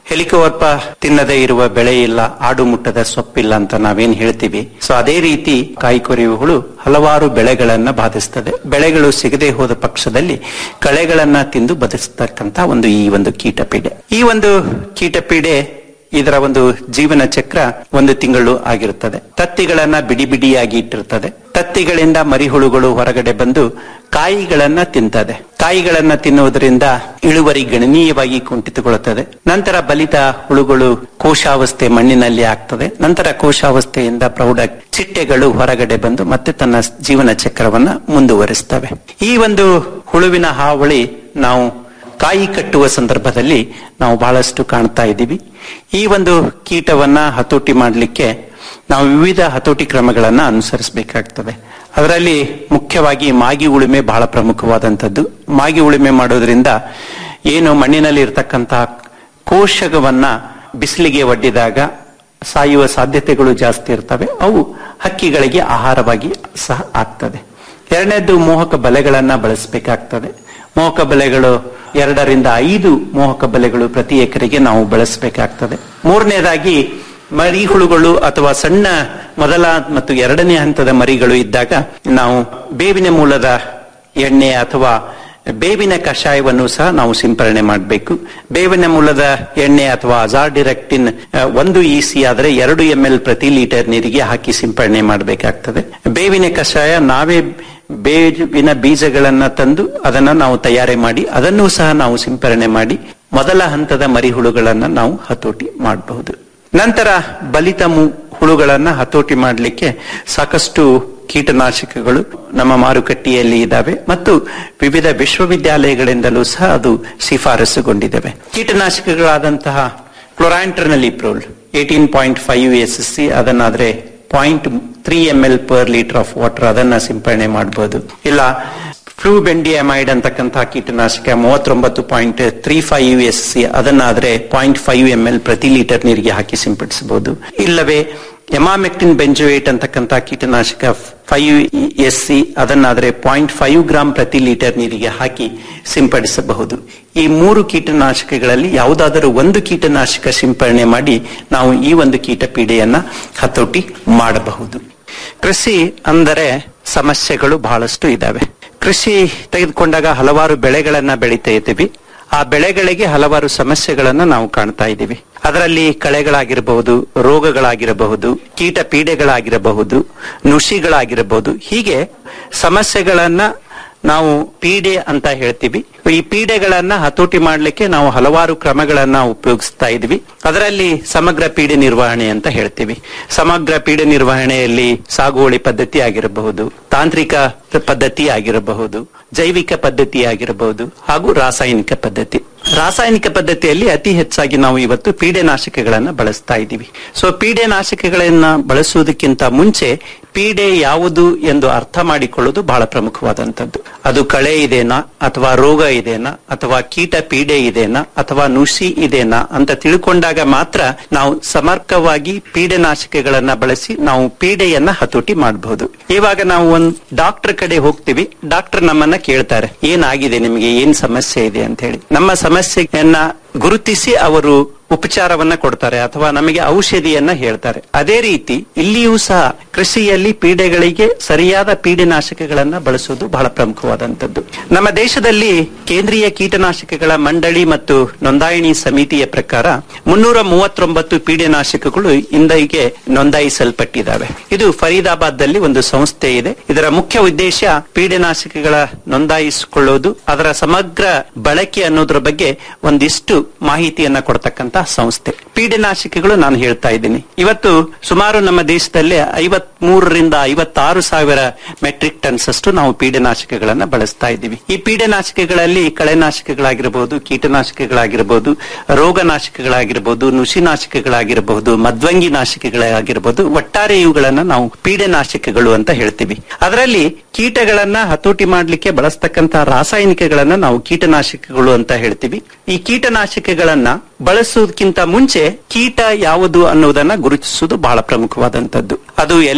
ಹೆಲಿಕೋವರ್ಪ ತಿನ್ನದೇ ಇರುವ ಬೆಳೆ ಇಲ್ಲ ಆಡು ಮುಟ್ಟದ ಸೊಪ್ಪಿಲ್ಲ ಅಂತ ನಾವೇನ್ ಹೇಳ್ತೀವಿ ಸೊ ಅದೇ ರೀತಿ ಕಾಯಿ ಕೊರೆಯುವ ಹುಳು ಹಲವಾರು ಬೆಳೆಗಳನ್ನ ಬಾಧಿಸ್ತದೆ ಬೆಳೆಗಳು ಸಿಗದೆ ಹೋದ ಪಕ್ಷದಲ್ಲಿ ಕಳೆಗಳನ್ನ ತಿಂದು ಬದುಕಿಸ್ತಕ್ಕಂತ ಒಂದು ಈ ಒಂದು ಕೀಟಪೀಡೆ ಈ ಒಂದು ಕೀಟಪೀಡೆ ಇದರ ಒಂದು ಜೀವನ ಚಕ್ರ ಒಂದು ತಿಂಗಳು ಆಗಿರುತ್ತದೆ ತತ್ತಿಗಳನ್ನ ಬಿಡಿ ಬಿಡಿಯಾಗಿ ಇಟ್ಟಿರ್ತದೆ ತತ್ತಿಗಳಿಂದ ಮರಿಹುಳುಗಳು ಹೊರಗಡೆ ಬಂದು ಕಾಯಿಗಳನ್ನ ತಿಂತದೆ ಕಾಯಿಗಳನ್ನ ತಿನ್ನುವುದರಿಂದ ಇಳುವರಿ ಗಣನೀಯವಾಗಿ ಕುಂಠಿತಗೊಳ್ಳುತ್ತದೆ ನಂತರ ಬಲಿತ ಹುಳುಗಳು ಕೋಶಾವಸ್ಥೆ ಮಣ್ಣಿನಲ್ಲಿ ಆಗ್ತದೆ ನಂತರ ಕೋಶಾವಸ್ಥೆಯಿಂದ ಪ್ರೌಢ ಚಿಟ್ಟೆಗಳು ಹೊರಗಡೆ ಬಂದು ಮತ್ತೆ ತನ್ನ ಜೀವನ ಚಕ್ರವನ್ನ ಮುಂದುವರಿಸ್ತವೆ ಈ ಒಂದು ಹುಳುವಿನ ಹಾವಳಿ ನಾವು ಕಾಯಿ ಕಟ್ಟುವ ಸಂದರ್ಭದಲ್ಲಿ ನಾವು ಬಹಳಷ್ಟು ಕಾಣ್ತಾ ಇದ್ದೀವಿ ಈ ಒಂದು ಕೀಟವನ್ನ ಹತೋಟಿ ಮಾಡಲಿಕ್ಕೆ ನಾವು ವಿವಿಧ ಹತೋಟಿ ಕ್ರಮಗಳನ್ನ ಅನುಸರಿಸಬೇಕಾಗ್ತದೆ ಅದರಲ್ಲಿ ಮುಖ್ಯವಾಗಿ ಮಾಗಿ ಉಳುಮೆ ಬಹಳ ಪ್ರಮುಖವಾದಂಥದ್ದು ಮಾಗಿ ಉಳುಮೆ ಮಾಡೋದ್ರಿಂದ ಏನು ಮಣ್ಣಿನಲ್ಲಿ ಇರತಕ್ಕಂತಹ ಕೋಶವನ್ನ ಬಿಸಿಲಿಗೆ ಒಡ್ಡಿದಾಗ ಸಾಯುವ ಸಾಧ್ಯತೆಗಳು ಜಾಸ್ತಿ ಇರ್ತವೆ ಅವು ಹಕ್ಕಿಗಳಿಗೆ ಆಹಾರವಾಗಿ ಸಹ ಆಗ್ತದೆ ಎರಡನೇದ್ದು ಮೋಹಕ ಬಲೆಗಳನ್ನ ಬಳಸಬೇಕಾಗ್ತದೆ ಮೋಹಕ ಬಲೆಗಳು ಎರಡರಿಂದ ಐದು ಮೋಹಕ ಬಲೆಗಳು ಪ್ರತಿ ಎಕರೆಗೆ ನಾವು ಬಳಸಬೇಕಾಗ್ತದೆ ಮೂರನೇದಾಗಿ ಮರಿ ಹುಳುಗಳು ಅಥವಾ ಸಣ್ಣ ಮೊದಲ ಮತ್ತು ಎರಡನೇ ಹಂತದ ಮರಿಗಳು ಇದ್ದಾಗ ನಾವು ಬೇವಿನ ಮೂಲದ ಎಣ್ಣೆ ಅಥವಾ ಬೇವಿನ ಕಷಾಯವನ್ನು ಸಹ ನಾವು ಸಿಂಪರಣೆ ಮಾಡಬೇಕು ಬೇವಿನ ಮೂಲದ ಎಣ್ಣೆ ಅಥವಾ ಅಜಾರ್ಡಿರೆಕ್ಟಿನ್ ಒಂದು ಇಸಿ ಆದರೆ ಎರಡು ಎಂ ಎಲ್ ಪ್ರತಿ ಲೀಟರ್ ನೀರಿಗೆ ಹಾಕಿ ಸಿಂಪರಣೆ ಮಾಡಬೇಕಾಗ್ತದೆ ಬೇವಿನ ಕಷಾಯ ನಾವೇ ಬೇವಿನ ಬೀಜಗಳನ್ನ ತಂದು ಅದನ್ನ ನಾವು ತಯಾರಿ ಮಾಡಿ ಅದನ್ನು ಸಹ ನಾವು ಸಿಂಪರಣೆ ಮಾಡಿ ಮೊದಲ ಹಂತದ ಮರಿಹುಳುಗಳನ್ನ ನಾವು ಹತೋಟಿ ಮಾಡಬಹುದು ನಂತರ ಬಲಿತ ಮು- ಹುಳುಗಳನ್ನ ಹತೋಟಿ ಮಾಡಲಿಕ್ಕೆ ಸಾಕಷ್ಟು ಕೀಟನಾಶಕಗಳು ನಮ್ಮ ಮಾರುಕಟ್ಟೆಯಲ್ಲಿ ಇದ್ದಾವೆ ಮತ್ತು ವಿವಿಧ ವಿಶ್ವವಿದ್ಯಾಲಯಗಳಿಂದಲೂ ಸಹ ಅದು ಶಿಫಾರಸುಗೊಂಡಿದ್ದಾವೆ ಕೀಟನಾಶಕಗಳಾದಂತಹ chlorantraniliprole eighteen point five S S C ಅದನ್ನಾದ್ರೆ point three M L per litre of water ಅದನ್ನ ಸಿಂಪರಣೆ ಮಾಡಬಹುದು ಇಲ್ಲ ಫ್ಲೂಬೆಂಡಿಯಮೈಡ್ ಅಂತಕ್ಕಂತಹ ಕೀಟನಾಶಕ ಮೂವತ್ತೊಂಬತ್ತು point three five S C ಅದನ್ನಾದ್ರೆ ಪಾಯಿಂಟ್ ಫೈವ್ ಎಂ ಎಲ್ ಪ್ರತಿ ಲೀಟರ್ ನೀರಿಗೆ ಹಾಕಿ ಸಿಂಪಡಿಸಬಹುದು ಇಲ್ಲವೇ ಎಮಾಮೆಕ್ಟಿನ್ ಬೆಂಜೋಯೇಟ್ ಅಂತಕ್ಕಂಥ ಕೀಟನಾಶಕ ಫೈವ್ ಎಸ್ ಸಿ ಅದನ್ನಾದ್ರೆ ಪಾಯಿಂಟ್ ಫೈವ್ ಗ್ರಾಂ ಪ್ರತಿ ಲೀಟರ್ ನೀರಿಗೆ ಹಾಕಿ ಸಿಂಪಡಿಸಬಹುದು ಈ ಮೂರು ಕೀಟನಾಶಕಗಳಲ್ಲಿ ಯಾವುದಾದರೂ ಒಂದು ಕೀಟನಾಶಕ ಸಿಂಪರಣೆ ಮಾಡಿ ನಾವು ಈ ಒಂದು ಕೀಟ ಪೀಡೆಯನ್ನ ಹತೋಟಿ ಮಾಡಬಹುದು ಕೃಷಿ ಅಂದರೆ ಸಮಸ್ಯೆಗಳು ಬಹಳಷ್ಟು ಇದಾವೆ ಕೃಷಿ ತೆಗೆದುಕೊಂಡಾಗ ಹಲವಾರು ಬೆಳೆಗಳನ್ನ ಬೆಳೀತಾ ಇದ್ದೀವಿ ಆ ಬೆಳೆಗಳಿಗೆ ಹಲವಾರು ಸಮಸ್ಯೆಗಳನ್ನ ನಾವು ಕಾಣ್ತಾ ಇದ್ದೀವಿ ಅದರಲ್ಲಿ ಕಳೆಗಳಾಗಿರಬಹುದು ರೋಗಗಳಾಗಿರಬಹುದು ಕೀಟ ಪೀಡೆಗಳಾಗಿರಬಹುದು ನುಷಿಗಳಾಗಿರಬಹುದು ಹೀಗೆ ಸಮಸ್ಯೆಗಳನ್ನ ನಾವು ಪೀಡೆ ಅಂತ ಹೇಳ್ತೀವಿ ಈ ಪೀಡೆಗಳನ್ನ ಹತೋಟಿ ಮಾಡಲಿಕ್ಕೆ ನಾವು ಹಲವಾರು ಕ್ರಮಗಳನ್ನ ಉಪಯೋಗಿಸ್ತಾ ಇದ್ವಿ ಅದರಲ್ಲಿ ಸಮಗ್ರ ಪೀಡೆ ನಿರ್ವಹಣೆ ಅಂತ ಹೇಳ್ತೀವಿ ಸಮಗ್ರ ಪೀಡೆ ನಿರ್ವಹಣೆಯಲ್ಲಿ ಸಾಗುವಳಿ ಪದ್ಧತಿ ಆಗಿರಬಹುದು ತಾಂತ್ರಿಕ ಪದ್ಧತಿ ಆಗಿರಬಹುದು ಜೈವಿಕ ಪದ್ಧತಿ ಆಗಿರಬಹುದು ಹಾಗೂ ರಾಸಾಯನಿಕ ಪದ್ಧತಿ ರಾಸಾಯನಿಕ ಪದ್ಧತಿಯಲ್ಲಿ ಅತಿ ಹೆಚ್ಚಾಗಿ ನಾವು ಇವತ್ತು ಪೀಡೆನಾಶಕಗಳನ್ನ ಬಳಸ್ತಾ ಇದ್ದೀವಿ ಸೊ ಪೀಡೆನಾಶಕಗಳನ್ನ ಬಳಸುವುದಕ್ಕಿಂತ ಮುಂಚೆ ಪೀಡೆ ಯಾವುದು ಎಂದು ಅರ್ಥ ಮಾಡಿಕೊಳ್ಳುವುದು ಬಹಳ ಪ್ರಮುಖವಾದಂತದ್ದು ಅದು ಕಳೆ ಇದೆನಾ ಅಥವಾ ರೋಗ ಇದೆನಾ ಅಥವಾ ಕೀಟ ಪೀಡೆ ಇದೆನಾ ಅಥವಾ ನುಸಿ ಇದೆನಾ ಅಂತ ತಿಳ್ಕೊಂಡಾಗ ಮಾತ್ರ ನಾವು ಸಮರ್ಕವಾಗಿ ಪೀಡೆನಾಶಕಗಳನ್ನ ಬಳಸಿ ನಾವು ಪೀಡೆಯನ್ನ ಹತೋಟಿ ಮಾಡಬಹುದು ಇವಾಗ ನಾವು ಒಂದ್ ಡಾಕ್ಟರ್ ಕಡೆ ಹೋಗ್ತೀವಿ ಡಾಕ್ಟರ್ ನಮ್ಮನ್ನ ಕೇಳ್ತಾರೆ ಏನಾಗಿದೆ ನಿಮಗೆ ಏನ್ ಸಮಸ್ಯೆ ಇದೆ ಅಂತ ಹೇಳಿ ನಮ್ಮ ಸಮಸ್ಯೆಯನ್ನ ಗುರುತಿಸಿ ಅವರು ಉಪಚಾರವನ್ನ ಕೊಡ್ತಾರೆ ಅಥವಾ ನಮಗೆ ಔಷಧಿಯನ್ನ ಹೇಳ್ತಾರೆ ಅದೇ ರೀತಿ ಇಲ್ಲಿಯೂ ಸಹ ಕೃಷಿಯಲ್ಲಿ ಪೀಡೆಗಳಿಗೆ ಸರಿಯಾದ ಪೀಡೆನಾಶಕಗಳನ್ನ ಬಳಸುವುದು ಬಹಳ ಪ್ರಮುಖವಾದಂತದ್ದು ನಮ್ಮ ದೇಶದಲ್ಲಿ ಕೇಂದ್ರೀಯ ಕೀಟನಾಶಕಗಳ ಮಂಡಳಿ ಮತ್ತು ನೋಂದಾಯಿಣಿ ಸಮಿತಿಯ ಪ್ರಕಾರ ಮುನ್ನೂರ ಮೂವತ್ತೊಂಬತ್ತು ಪೀಡೆನಾಶಕಗಳು ಇಂದಿಗೆ ನೋಂದಾಯಿಸಲ್ಪಟ್ಟಿದ್ದಾವೆ ಇದು ಫರೀದಾಬಾದ್ ದಲ್ಲಿ ಒಂದು ಸಂಸ್ಥೆ ಇದೆ ಇದರ ಮುಖ್ಯ ಉದ್ದೇಶ ಪೀಡೆನಾಶಕಗಳ ನೋಂದಾಯಿಸಿಕೊಳ್ಳುವುದು ಅದರ ಸಮಗ್ರ ಬಳಕೆ ಅನ್ನೋದ್ರ ಬಗ್ಗೆ ಒಂದಿಷ್ಟು ಮಾಹಿತಿಯನ್ನ ಕೊಡ್ತಕ್ಕಂತ ಸಂಸ್ಥೆ ಪೀಡೆನಾಶಕಗಳು ನಾನು ಹೇಳ್ತಾ ಇದ್ದೀನಿ ಇವತ್ತು ಸುಮಾರು ನಮ್ಮ ದೇಶದಲ್ಲಿ ಐವತ್ ಮೂರರಿಂದ ಐವತ್ತಾರು ಸಾವಿರ ಮೆಟ್ರಿಕ್ ಟನ್ಸ್ ಅಷ್ಟು ನಾವು ಪೀಡೆನಾಶಕಗಳನ್ನ ಬಳಸ್ತಾ ಇದ್ದೀವಿ ಈ ಪೀಡೆನಾಶಕಗಳಲ್ಲಿ ಕಳೆನಾಶಕಗಳಾಗಿರಬಹುದು ಕೀಟನಾಶಕಗಳಾಗಿರಬಹುದು ರೋಗನಾಶಕಗಳಾಗಿರಬಹುದು ನುಸಿನಾಶಕಗಳಾಗಿರಬಹುದು ಮದ್ವಂಗಿ ನಾಶಕಗಳಾಗಿರಬಹುದು ಒಟ್ಟಾರೆ ಇವುಗಳನ್ನ ನಾವು ಪೀಡೆನಾಶಕಗಳು ಅಂತ ಹೇಳ್ತೀವಿ ಅದರಲ್ಲಿ ಕೀಟಗಳನ್ನ ಹತೋಟಿ ಮಾಡಲಿಕ್ಕೆ ಬಳಸ್ತಕ್ಕಂತ ರಾಸಾಯನಿಕಗಳನ್ನ ನಾವು ಕೀಟನಾಶಕಗಳು ಅಂತ ಹೇಳ್ತೀವಿ ಈ ಕೀಟನಾಶಕಗಳನ್ನ ಬಳಸುವುದಕ್ಕಿಂತ ಮುಂಚೆ ಕೀಟ ಯಾವುದು ಅನ್ನೋದನ್ನ ಗುರುತಿಸುವುದು ಬಹಳ ಪ್ರಮುಖವಾದಂತದ್ದು ಅದು ಎಲೆ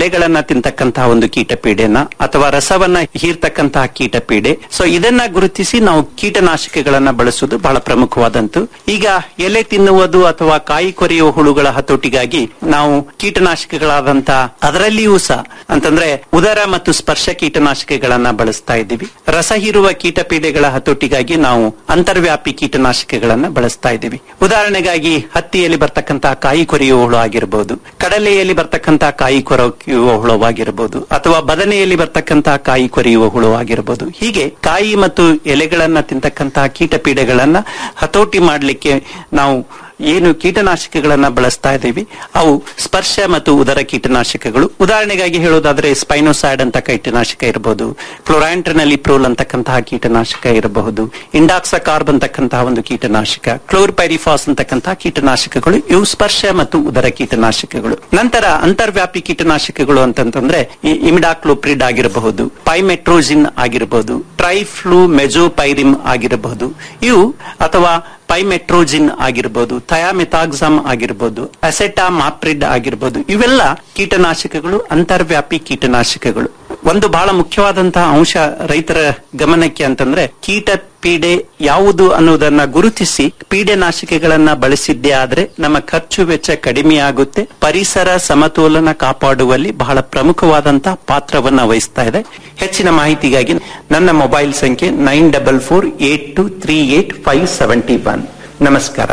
ಎಲೆಗಳನ್ನ ತಿಂತಕ್ಕಂತಹ ಒಂದು ಕೀಟಪೀಡೆನ ಅಥವಾ ರಸವನ್ನ ಹೀರ್ತಕ್ಕಂತಹ ಕೀಟಪೀಡೆ ಸೊ ಇದನ್ನ ಗುರುತಿಸಿ ನಾವು ಕೀಟನಾಶಕಗಳನ್ನ ಬಳಸುವುದು ಬಹಳ ಪ್ರಮುಖವಾದಂತು ಈಗ ಎಲೆ ತಿನ್ನುವುದು ಅಥವಾ ಕಾಯಿ ಕೊರೆಯುವ ಹುಳುಗಳ ಹತೋಟಿಗಾಗಿ ನಾವು ಕೀಟನಾಶಕಗಳಾದಂತಹ ಅದರಲ್ಲಿಯೂ ಸಹ ಅಂತಂದ್ರೆ ಉದರ ಮತ್ತು ಸ್ಪರ್ಶ ಕೀಟನಾಶಕಗಳನ್ನ ಬಳಸ್ತಾ ಇದ್ದೀವಿ ರಸ ಹೀರುವ ಕೀಟಪೀಡೆಗಳ ಹತೋಟಿಗಾಗಿ ನಾವು ಅಂತರ್ವ್ಯಾಪಿ ಕೀಟನಾಶಕಗಳನ್ನ ಬಳಸ್ತಾ ಇದ್ದೀವಿ ಉದಾಹರಣೆಗಾಗಿ ಹತ್ತಿಯಲ್ಲಿ ಬರ್ತಕ್ಕಂತಹ ಕಾಯಿ ಕೊರೆಯುವ ಹುಳು ಆಗಿರಬಹುದು ಕಡಲೆಯಲ್ಲಿ ಬರ್ತಕ್ಕಂತಹ ಕಾಯಿ ಕೊರೆಯುವ ಹುಳುವಾಗಿರಬಹುದು ಅಥವಾ ಬದನೆಯಲ್ಲಿ ಬರ್ತಕ್ಕಂತಹ ಕಾಯಿ ಕೊರೆಯುವ ಹುಳು ಆಗಿರಬಹುದು ಹೀಗೆ ಕಾಯಿ ಮತ್ತು ಎಲೆಗಳನ್ನ ತಿಂತಕ್ಕಂತಹ ಕೀಟಪೀಡೆಗಳನ್ನ ಹತೋಟಿ ಮಾಡಲಿಕ್ಕೆ ನಾವು ಏನು ಕೀಟನಾಶಕಗಳನ್ನ ಬಳಸ್ತಾ ಇದ್ದೀವಿ ಅವು ಸ್ಪರ್ಶ ಮತ್ತು ಉದರ ಕೀಟನಾಶಕಗಳು ಉದಾಹರಣೆಗಾಗಿ ಹೇಳೋದಾದ್ರೆ ಸ್ಪೈನೋಸೈಡ್ ಅಂತ ಕೀಟನಾಶಕ ಇರಬಹುದು ಕ್ಲೋರಾಂಟ್ರಿನಲ್ಲಿ ಪ್ರೋಲ್ ಅಂತಕ್ಕಂತಹ ಕೀಟನಾಶಕ ಇರಬಹುದು ಇಂಡಾಕ್ಸಕಾರ್ಬ್ ಅಂತಕ್ಕಂತಹ ಒಂದು ಕೀಟನಾಶಕ ಕ್ಲೋರ್ಪೈರಿಫಾಸ್ ಅಂತಕ್ಕಂತಹ ಕೀಟನಾಶಕಗಳು ಇವು ಸ್ಪರ್ಶ ಮತ್ತು ಉದರ ಕೀಟನಾಶಕಗಳು ನಂತರ ಅಂತರ್ವ್ಯಾಪಿ ಕೀಟನಾಶಕಗಳು ಅಂತಂತಂದ್ರೆ ಈ ಇಮಿಡಾಕ್ಲೋಪ್ರಿಡ್ ಆಗಿರಬಹುದು ಪೈಮೆಟ್ರೋಜಿನ್ ಆಗಿರಬಹುದು ಟ್ರೈಫ್ಲೂ ಮೆಜೋಪೈರಿಮ್ ಆಗಿರಬಹುದು ಇವು ಅಥವಾ ಪೈಮೆಟ್ರೋಜಿನ್ ಆಗಿರ್ಬೋದು ಥಯಾಮೆಥಾಕ್ಸಮ್ ಆಗಿರ್ಬೋದು ಅಸೆಟಾ ಮಾಪ್ರಿಡ್ ಆಗಿರ್ಬೋದು ಇವೆಲ್ಲ ಕೀಟನಾಶಕಗಳು ಅಂತರ್ವ್ಯಾಪಿ ಕೀಟನಾಶಕಗಳು ಒಂದು ಬಹಳ ಮುಖ್ಯವಾದಂತಹ ಅಂಶ ರೈತರ ಗಮನಕ್ಕೆ ಅಂತಂದ್ರೆ ಕೀಟ ಪೀಡೆ ಯಾವುದು ಅನ್ನೋದನ್ನ ಗುರುತಿಸಿ ಪೀಡೆನಾಶಕಗಳನ್ನ ಬಳಸಿದ್ದೇ ಆದ್ರೆ ನಮ್ಮ ಖರ್ಚು ವೆಚ್ಚ ಕಡಿಮೆಯಾಗುತ್ತೆ ಪರಿಸರ ಸಮತೋಲನ ಕಾಪಾಡುವಲ್ಲಿ ಬಹಳ ಪ್ರಮುಖವಾದಂತಹ ಪಾತ್ರವನ್ನ ವಹಿಸ್ತಾ ಇದೆ ಹೆಚ್ಚಿನ ಮಾಹಿತಿಗಾಗಿ ನನ್ನ ಮೊಬೈಲ್ ಸಂಖ್ಯೆ nine double four eight two three eight five seventy one ನಮಸ್ಕಾರ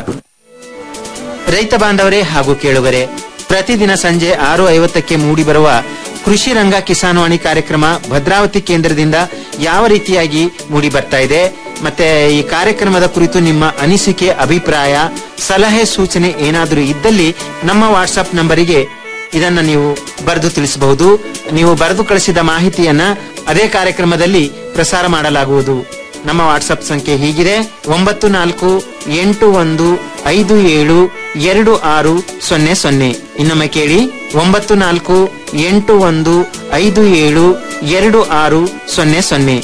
ರೈತ ಬಾಂಧವರೇ ಹಾಗೂ ಕೇಳುವರೆ ಪ್ರತಿದಿನ ಸಂಜೆ ಆರು ಐವತ್ತಕ್ಕೆ ಮೂಡಿಬರುವ ಕೃಷಿ ರಂಗ ಕಿಸಾನ್ವಾಣಿ ಕಾರ್ಯಕ್ರಮ ಭದ್ರಾವತಿ ಕೇಂದ್ರದಿಂದ ಯಾವ ರೀತಿಯಾಗಿ ಮೂಡಿ ಬರ್ತಾ ಇದೆ ಮತ್ತೆ ಈ ಕಾರ್ಯಕ್ರಮದ ಕುರಿತು ನಿಮ್ಮ ಅನಿಸಿಕೆ ಅಭಿಪ್ರಾಯ ಸಲಹೆ ಸೂಚನೆ ಏನಾದರೂ ಇದ್ದಲ್ಲಿ ನಮ್ಮ ವಾಟ್ಸ್ಆಪ್ ನಂಬರಿಗೆ ಇದನ್ನ ನೀವು ಬರೆದು ತಿಳಿಸಬಹುದು ನೀವು ಬರೆದು ಕಳಿಸಿದ ಮಾಹಿತಿಯನ್ನ ಅದೇ ಕಾರ್ಯಕ್ರಮದಲ್ಲಿ ಪ್ರಸಾರ ಮಾಡಲಾಗುವುದು ನಮ್ಮ ವಾಟ್ಸ್ಆಪ್ ಸಂಖ್ಯೆ ಹೀಗಿದೆ ಒಂಬತ್ತು ನಾಲ್ಕು ಎಂಟು ಒಂದು ಐದು ಏಳು ಎರಡು ಆರು ಸೊನ್ನೆ ಸೊನ್ನೆ ಇನ್ನೊಮ್ಮೆ ಕೇಳಿ ಒಂಬತ್ತು ನಾಲ್ಕು ಎಂಟು ಒಂದು ಐದು ಏಳು ಎರಡು ಆರು ಸೊನ್ನೆ ಸೊನ್ನೆ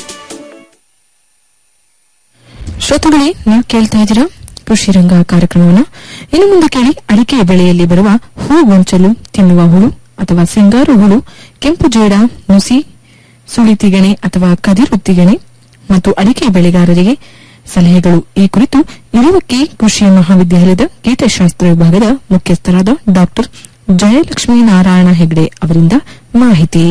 ಶ್ರೋತೃಗಳೇ ನೀವು ಕೇಳ್ತಾ ಇದ್ದೀರಾ ಕೃಷಿ ರಂಗ ಕಾರ್ಯಕ್ರಮವನ್ನು ಇನ್ನು ಮುಂದೆ ಕೇಳಿ ಅಡಿಕೆ ಬೆಳೆಯಲ್ಲಿ ಬರುವ ಹೂ ಗೊಂಚಲು ತಿನ್ನುವ ಹುಳು ಅಥವಾ ಸಿಂಗಾರು ಹುಳು ಕೆಂಪು ಜೇಡ ನುಸಿ ಸುಳಿತಿಗಣೆ ಅಥವಾ ಕದಿರುತ್ತಿಗಣೆ ಮತ್ತು ಅಡಿಕೆ ಬೆಳೆಗಾರರಿಗೆ ಸಲಹೆಗಳು ಈ ಕುರಿತು ಇರುವಕ್ಕೆ ಕೃಷಿ ಮಹಾವಿದ್ಯಾಲಯದ ಕೀಟಶಾಸ್ತ್ರ ವಿಭಾಗದ ಮುಖ್ಯಸ್ಥರಾದ ಡಾಕ್ಟರ್ ಜಯಲಕ್ಷ್ಮೀ ನಾರಾಯಣ ಹೆಗ್ಡೆ ಅವರಿಂದ ಮಾಹಿತಿ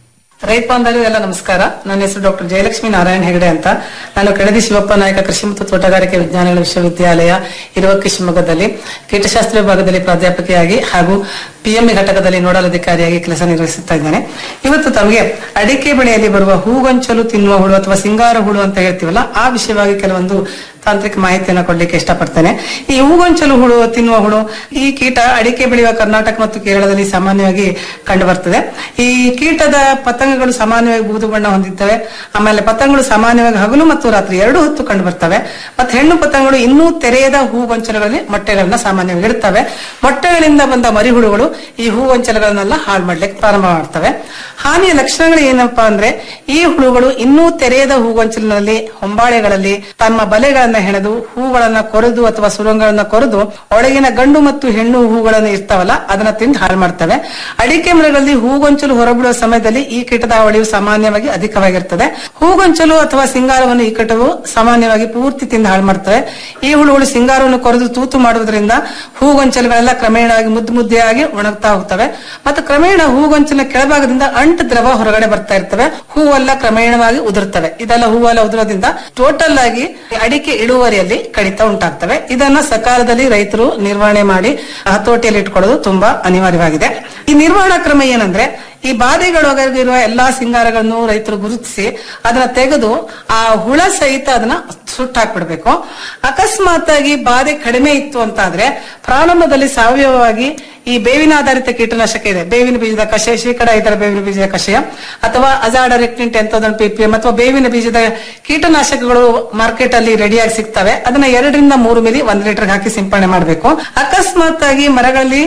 ರೈತ ಬಾಂಧವರಿಗೂ ಎಲ್ಲ ನಮಸ್ಕಾರ ನನ್ನ ಹೆಸರು ಡಾಕ್ಟರ್ ಜಯಲಕ್ಷ್ಮಿ ನಾರಾಯಣ ಹೆಗಡೆ ಅಂತ ನಾನು ಕೆಳದಿ ಶಿವಪ್ಪ ನಾಯಕ ಕೃಷಿ ಮತ್ತು ತೋಟಗಾರಿಕೆ ವಿಜ್ಞಾನಗಳ ವಿಶ್ವವಿದ್ಯಾಲಯ ಇರುವಕ್ಕೆ ಶಿವಮೊಗ್ಗದಲ್ಲಿ ಕೀಟಶಾಸ್ತ್ರ ವಿಭಾಗದಲ್ಲಿ ಪ್ರಾಧ್ಯಾಪಕಿಯಾಗಿ ಹಾಗೂ ಪಿಎಂಇ ಘಟಕದಲ್ಲಿ ನೋಡಲ್ ಅಧಿಕಾರಿಯಾಗಿ ಕೆಲಸ ನಿರ್ವಹಿಸುತ್ತಾ ಇದ್ದೇನೆ ಇವತ್ತು ತಮಗೆ ಅಡಿಕೆ ಬೆಳೆಯಲ್ಲಿ ಬರುವ ಹೂಗೊಂಚಲು ತಿನ್ನುವ ಹುಳು ಅಥವಾ ಸಿಂಗಾರ ಹುಳು ಅಂತ ಹೇಳ್ತೀವಲ್ಲ ಆ ವಿಷಯವಾಗಿ ಕೆಲವೊಂದು ತಾಂತ್ರಿಕ ಮಾಹಿತಿಯನ್ನು ಕೊಡ್ಲಿಕ್ಕೆ ಇಷ್ಟಪಡ್ತೇನೆ ಈ ಹೂಗೊಂಚಲು ಹುಳು ತಿನ್ನುವ ಹುಳು ಈ ಕೀಟ ಅಡಿಕೆ ಬೆಳೆಯುವ ಕರ್ನಾಟಕ ಮತ್ತು ಕೇರಳದಲ್ಲಿ ಸಾಮಾನ್ಯವಾಗಿ ಕಂಡು ಬರ್ತದೆ ಈ ಕೀಟದ ಪತಂಗಗಳು ಸಾಮಾನ್ಯವಾಗಿ ಬೂದು ಬಣ್ಣ ಹೊಂದಿರ್ತವೆ ಆಮೇಲೆ ಪತಂಗಗಳು ಸಾಮಾನ್ಯವಾಗಿ ಹಗಲು ಮತ್ತು ರಾತ್ರಿ ಎರಡು ಹೊತ್ತು ಕಂಡು ಬರ್ತವೆ ಮತ್ತೆ ಹೆಣ್ಣು ಪತಂಗಗಳು ಇನ್ನೂ ತೆರೆಯದ ಹೂಗೊಂಚಲುಗಳಲ್ಲಿ ಮೊಟ್ಟೆಗಳನ್ನ ಸಾಮಾನ್ಯವಾಗಿ ಇಡುತ್ತವೆ ಮೊಟ್ಟೆಗಳಿಂದ ಬಂದ ಮರಿಹುಳುಗಳು ಈ ಹೂಗೊಂಚಲುಗಳನ್ನೆಲ್ಲ ಹಾಳು ಮಾಡ್ಲಿಕ್ಕೆ ಪ್ರಾರಂಭ ಮಾಡ್ತವೆ ಹಾನಿಯ ಲಕ್ಷಣಗಳು ಏನಪ್ಪಾ ಅಂದ್ರೆ ಈ ಹುಳುಗಳು ಇನ್ನೂ ತೆರೆಯದ ಹೂಗೊಂಚಲಿನಲ್ಲಿ ಹೊಂಬಾಳೆಗಳಲ್ಲಿ ತಮ್ಮ ಬಲೆಗಳನ್ನ ಹೆಣೆದು ಹೂಗಳನ್ನ ಕೊರೆದು ಅಥವಾ ಸುರಂಗಗಳನ್ನ ಕೊರೆದು ಒಳಗಿನ ಗಂಡು ಮತ್ತು ಹೆಣ್ಣು ಹೂಗಳನ್ನು ಇರ್ತಾವಲ್ಲ ಅದನ್ನ ತಿಂದು ಹಾಳು ಮಾಡ್ತವೆ ಅಡಿಕೆ ಮರಗಳಲ್ಲಿ ಹೂಗೊಂಚಲು ಹೊರಬಿಡುವ ಸಮಯದಲ್ಲಿ ಈ ಕೀಟದ ಹಾವಳಿಯು ಸಾಮಾನ್ಯವಾಗಿ ಅಧಿಕವಾಗಿರ್ತದೆ ಹೂಗೊಂಚಲು ಅಥವಾ ಸಿಂಗಾರವನ್ನು ಈ ಕೀಟವು ಸಾಮಾನ್ಯವಾಗಿ ಪೂರ್ತಿ ತಿಂದು ಹಾಳು ಮಾಡ್ತವೆ ಈ ಹುಳುಗಳು ಸಿಂಗಾರವನ್ನು ಕೊರೆದು ತೂತು ಮಾಡುವುದರಿಂದ ಹೂಗೊಂಚಲುಗಳೆಲ್ಲ ಕ್ರಮೇಣವಾಗಿ ಮುದ್ದು ಮುದ್ದೆಯಾಗಿ ಒಣಗ್ತಾ ಹೋಗ್ತವೆ ಮತ್ತು ಕ್ರಮೇಣ ಹೂಗೊಂಚಲಿನ ಕೆಳಭಾಗದಿಂದ ಅಂಟು ದ್ರವ ಹೊರಗಡೆ ಬರ್ತಾ ಇರ್ತವೆ ಹೂವೆಲ್ಲ ಕ್ರಮೇಣವಾಗಿ ಉದುರ್ತವೆ ಇದೆಲ್ಲ ಹೂವೆಲ್ಲ ಉದುರೋದ್ರಿಂದ ಟೋಟಲ್ ಆಗಿ ಅಡಿಕೆ ಇಳುವರಿಯಲ್ಲಿ ಕಡಿತ ಉಂಟಾಗ್ತವೆ ಇದನ್ನ ಸಕಾಲದಲ್ಲಿ ರೈತರು ನಿರ್ವಹಣೆ ಮಾಡಿ ಹತೋಟಿಯಲ್ಲಿ ಇಟ್ಕೊಳ್ಳೋದು ತುಂಬಾ ಅನಿವಾರ್ಯವಾಗಿದೆ ಈ ನಿರ್ವಹಣಾ ಕ್ರಮ ಏನಂದ್ರೆ ಈ ಬಾಧೆಗಳೊಳಗಿರುವ ಎಲ್ಲಾ ಸಿಂಗಾರಗಳನ್ನು ರೈತರು ಗುರುತಿಸಿ ಅದನ್ನ ತೆಗೆದು ಆ ಹುಳ ಸಹಿತ ಅದನ್ನ ಸುಟ್ಟು ಹಾಕ್ಬಿಡ್ಬೇಕು ಅಕಸ್ಮಾತ್ ಆಗಿ ಬಾಧೆ ಕಡಿಮೆ ಇತ್ತು ಅಂತ ಆದ್ರೆ ಪ್ರಾರಂಭದಲ್ಲಿ ಸಾವಯವವಾಗಿ ಈ ಬೇವಿನ ಆಧಾರಿತ ಕೀಟನಾಶಕ ಇದೆ ಬೇವಿನ ಬೀಜದ ಕಷಾಯ ಶೇಕಡ ಐದರ ಬೇವಿನ ಬೀಜದ ಕಷಾಯ ಅಥವಾ ಅಜಾಡ ರೆಕ್ಟಿಂಟ್ ಎಂತದನ್ನು ಪಿಪಿಎಂ ಅಥವಾ ಬೇವಿನ ಬೀಜದ ಕೀಟನಾಶಕಗಳು ಮಾರ್ಕೆಟ್ ಅಲ್ಲಿ ರೆಡಿಯಾಗಿ ಸಿಗ್ತವೆ ಅದನ್ನ ಎರಡರಿಂದ ಮೂರು ಮಿಲಿ ಒಂದ್ ಲೀಟರ್ ಹಾಕಿ ಸಿಂಪಡಣೆ ಮಾಡಬೇಕು ಅಕಸ್ಮಾತ್ ಆಗಿ ಮರಗಳಲ್ಲಿ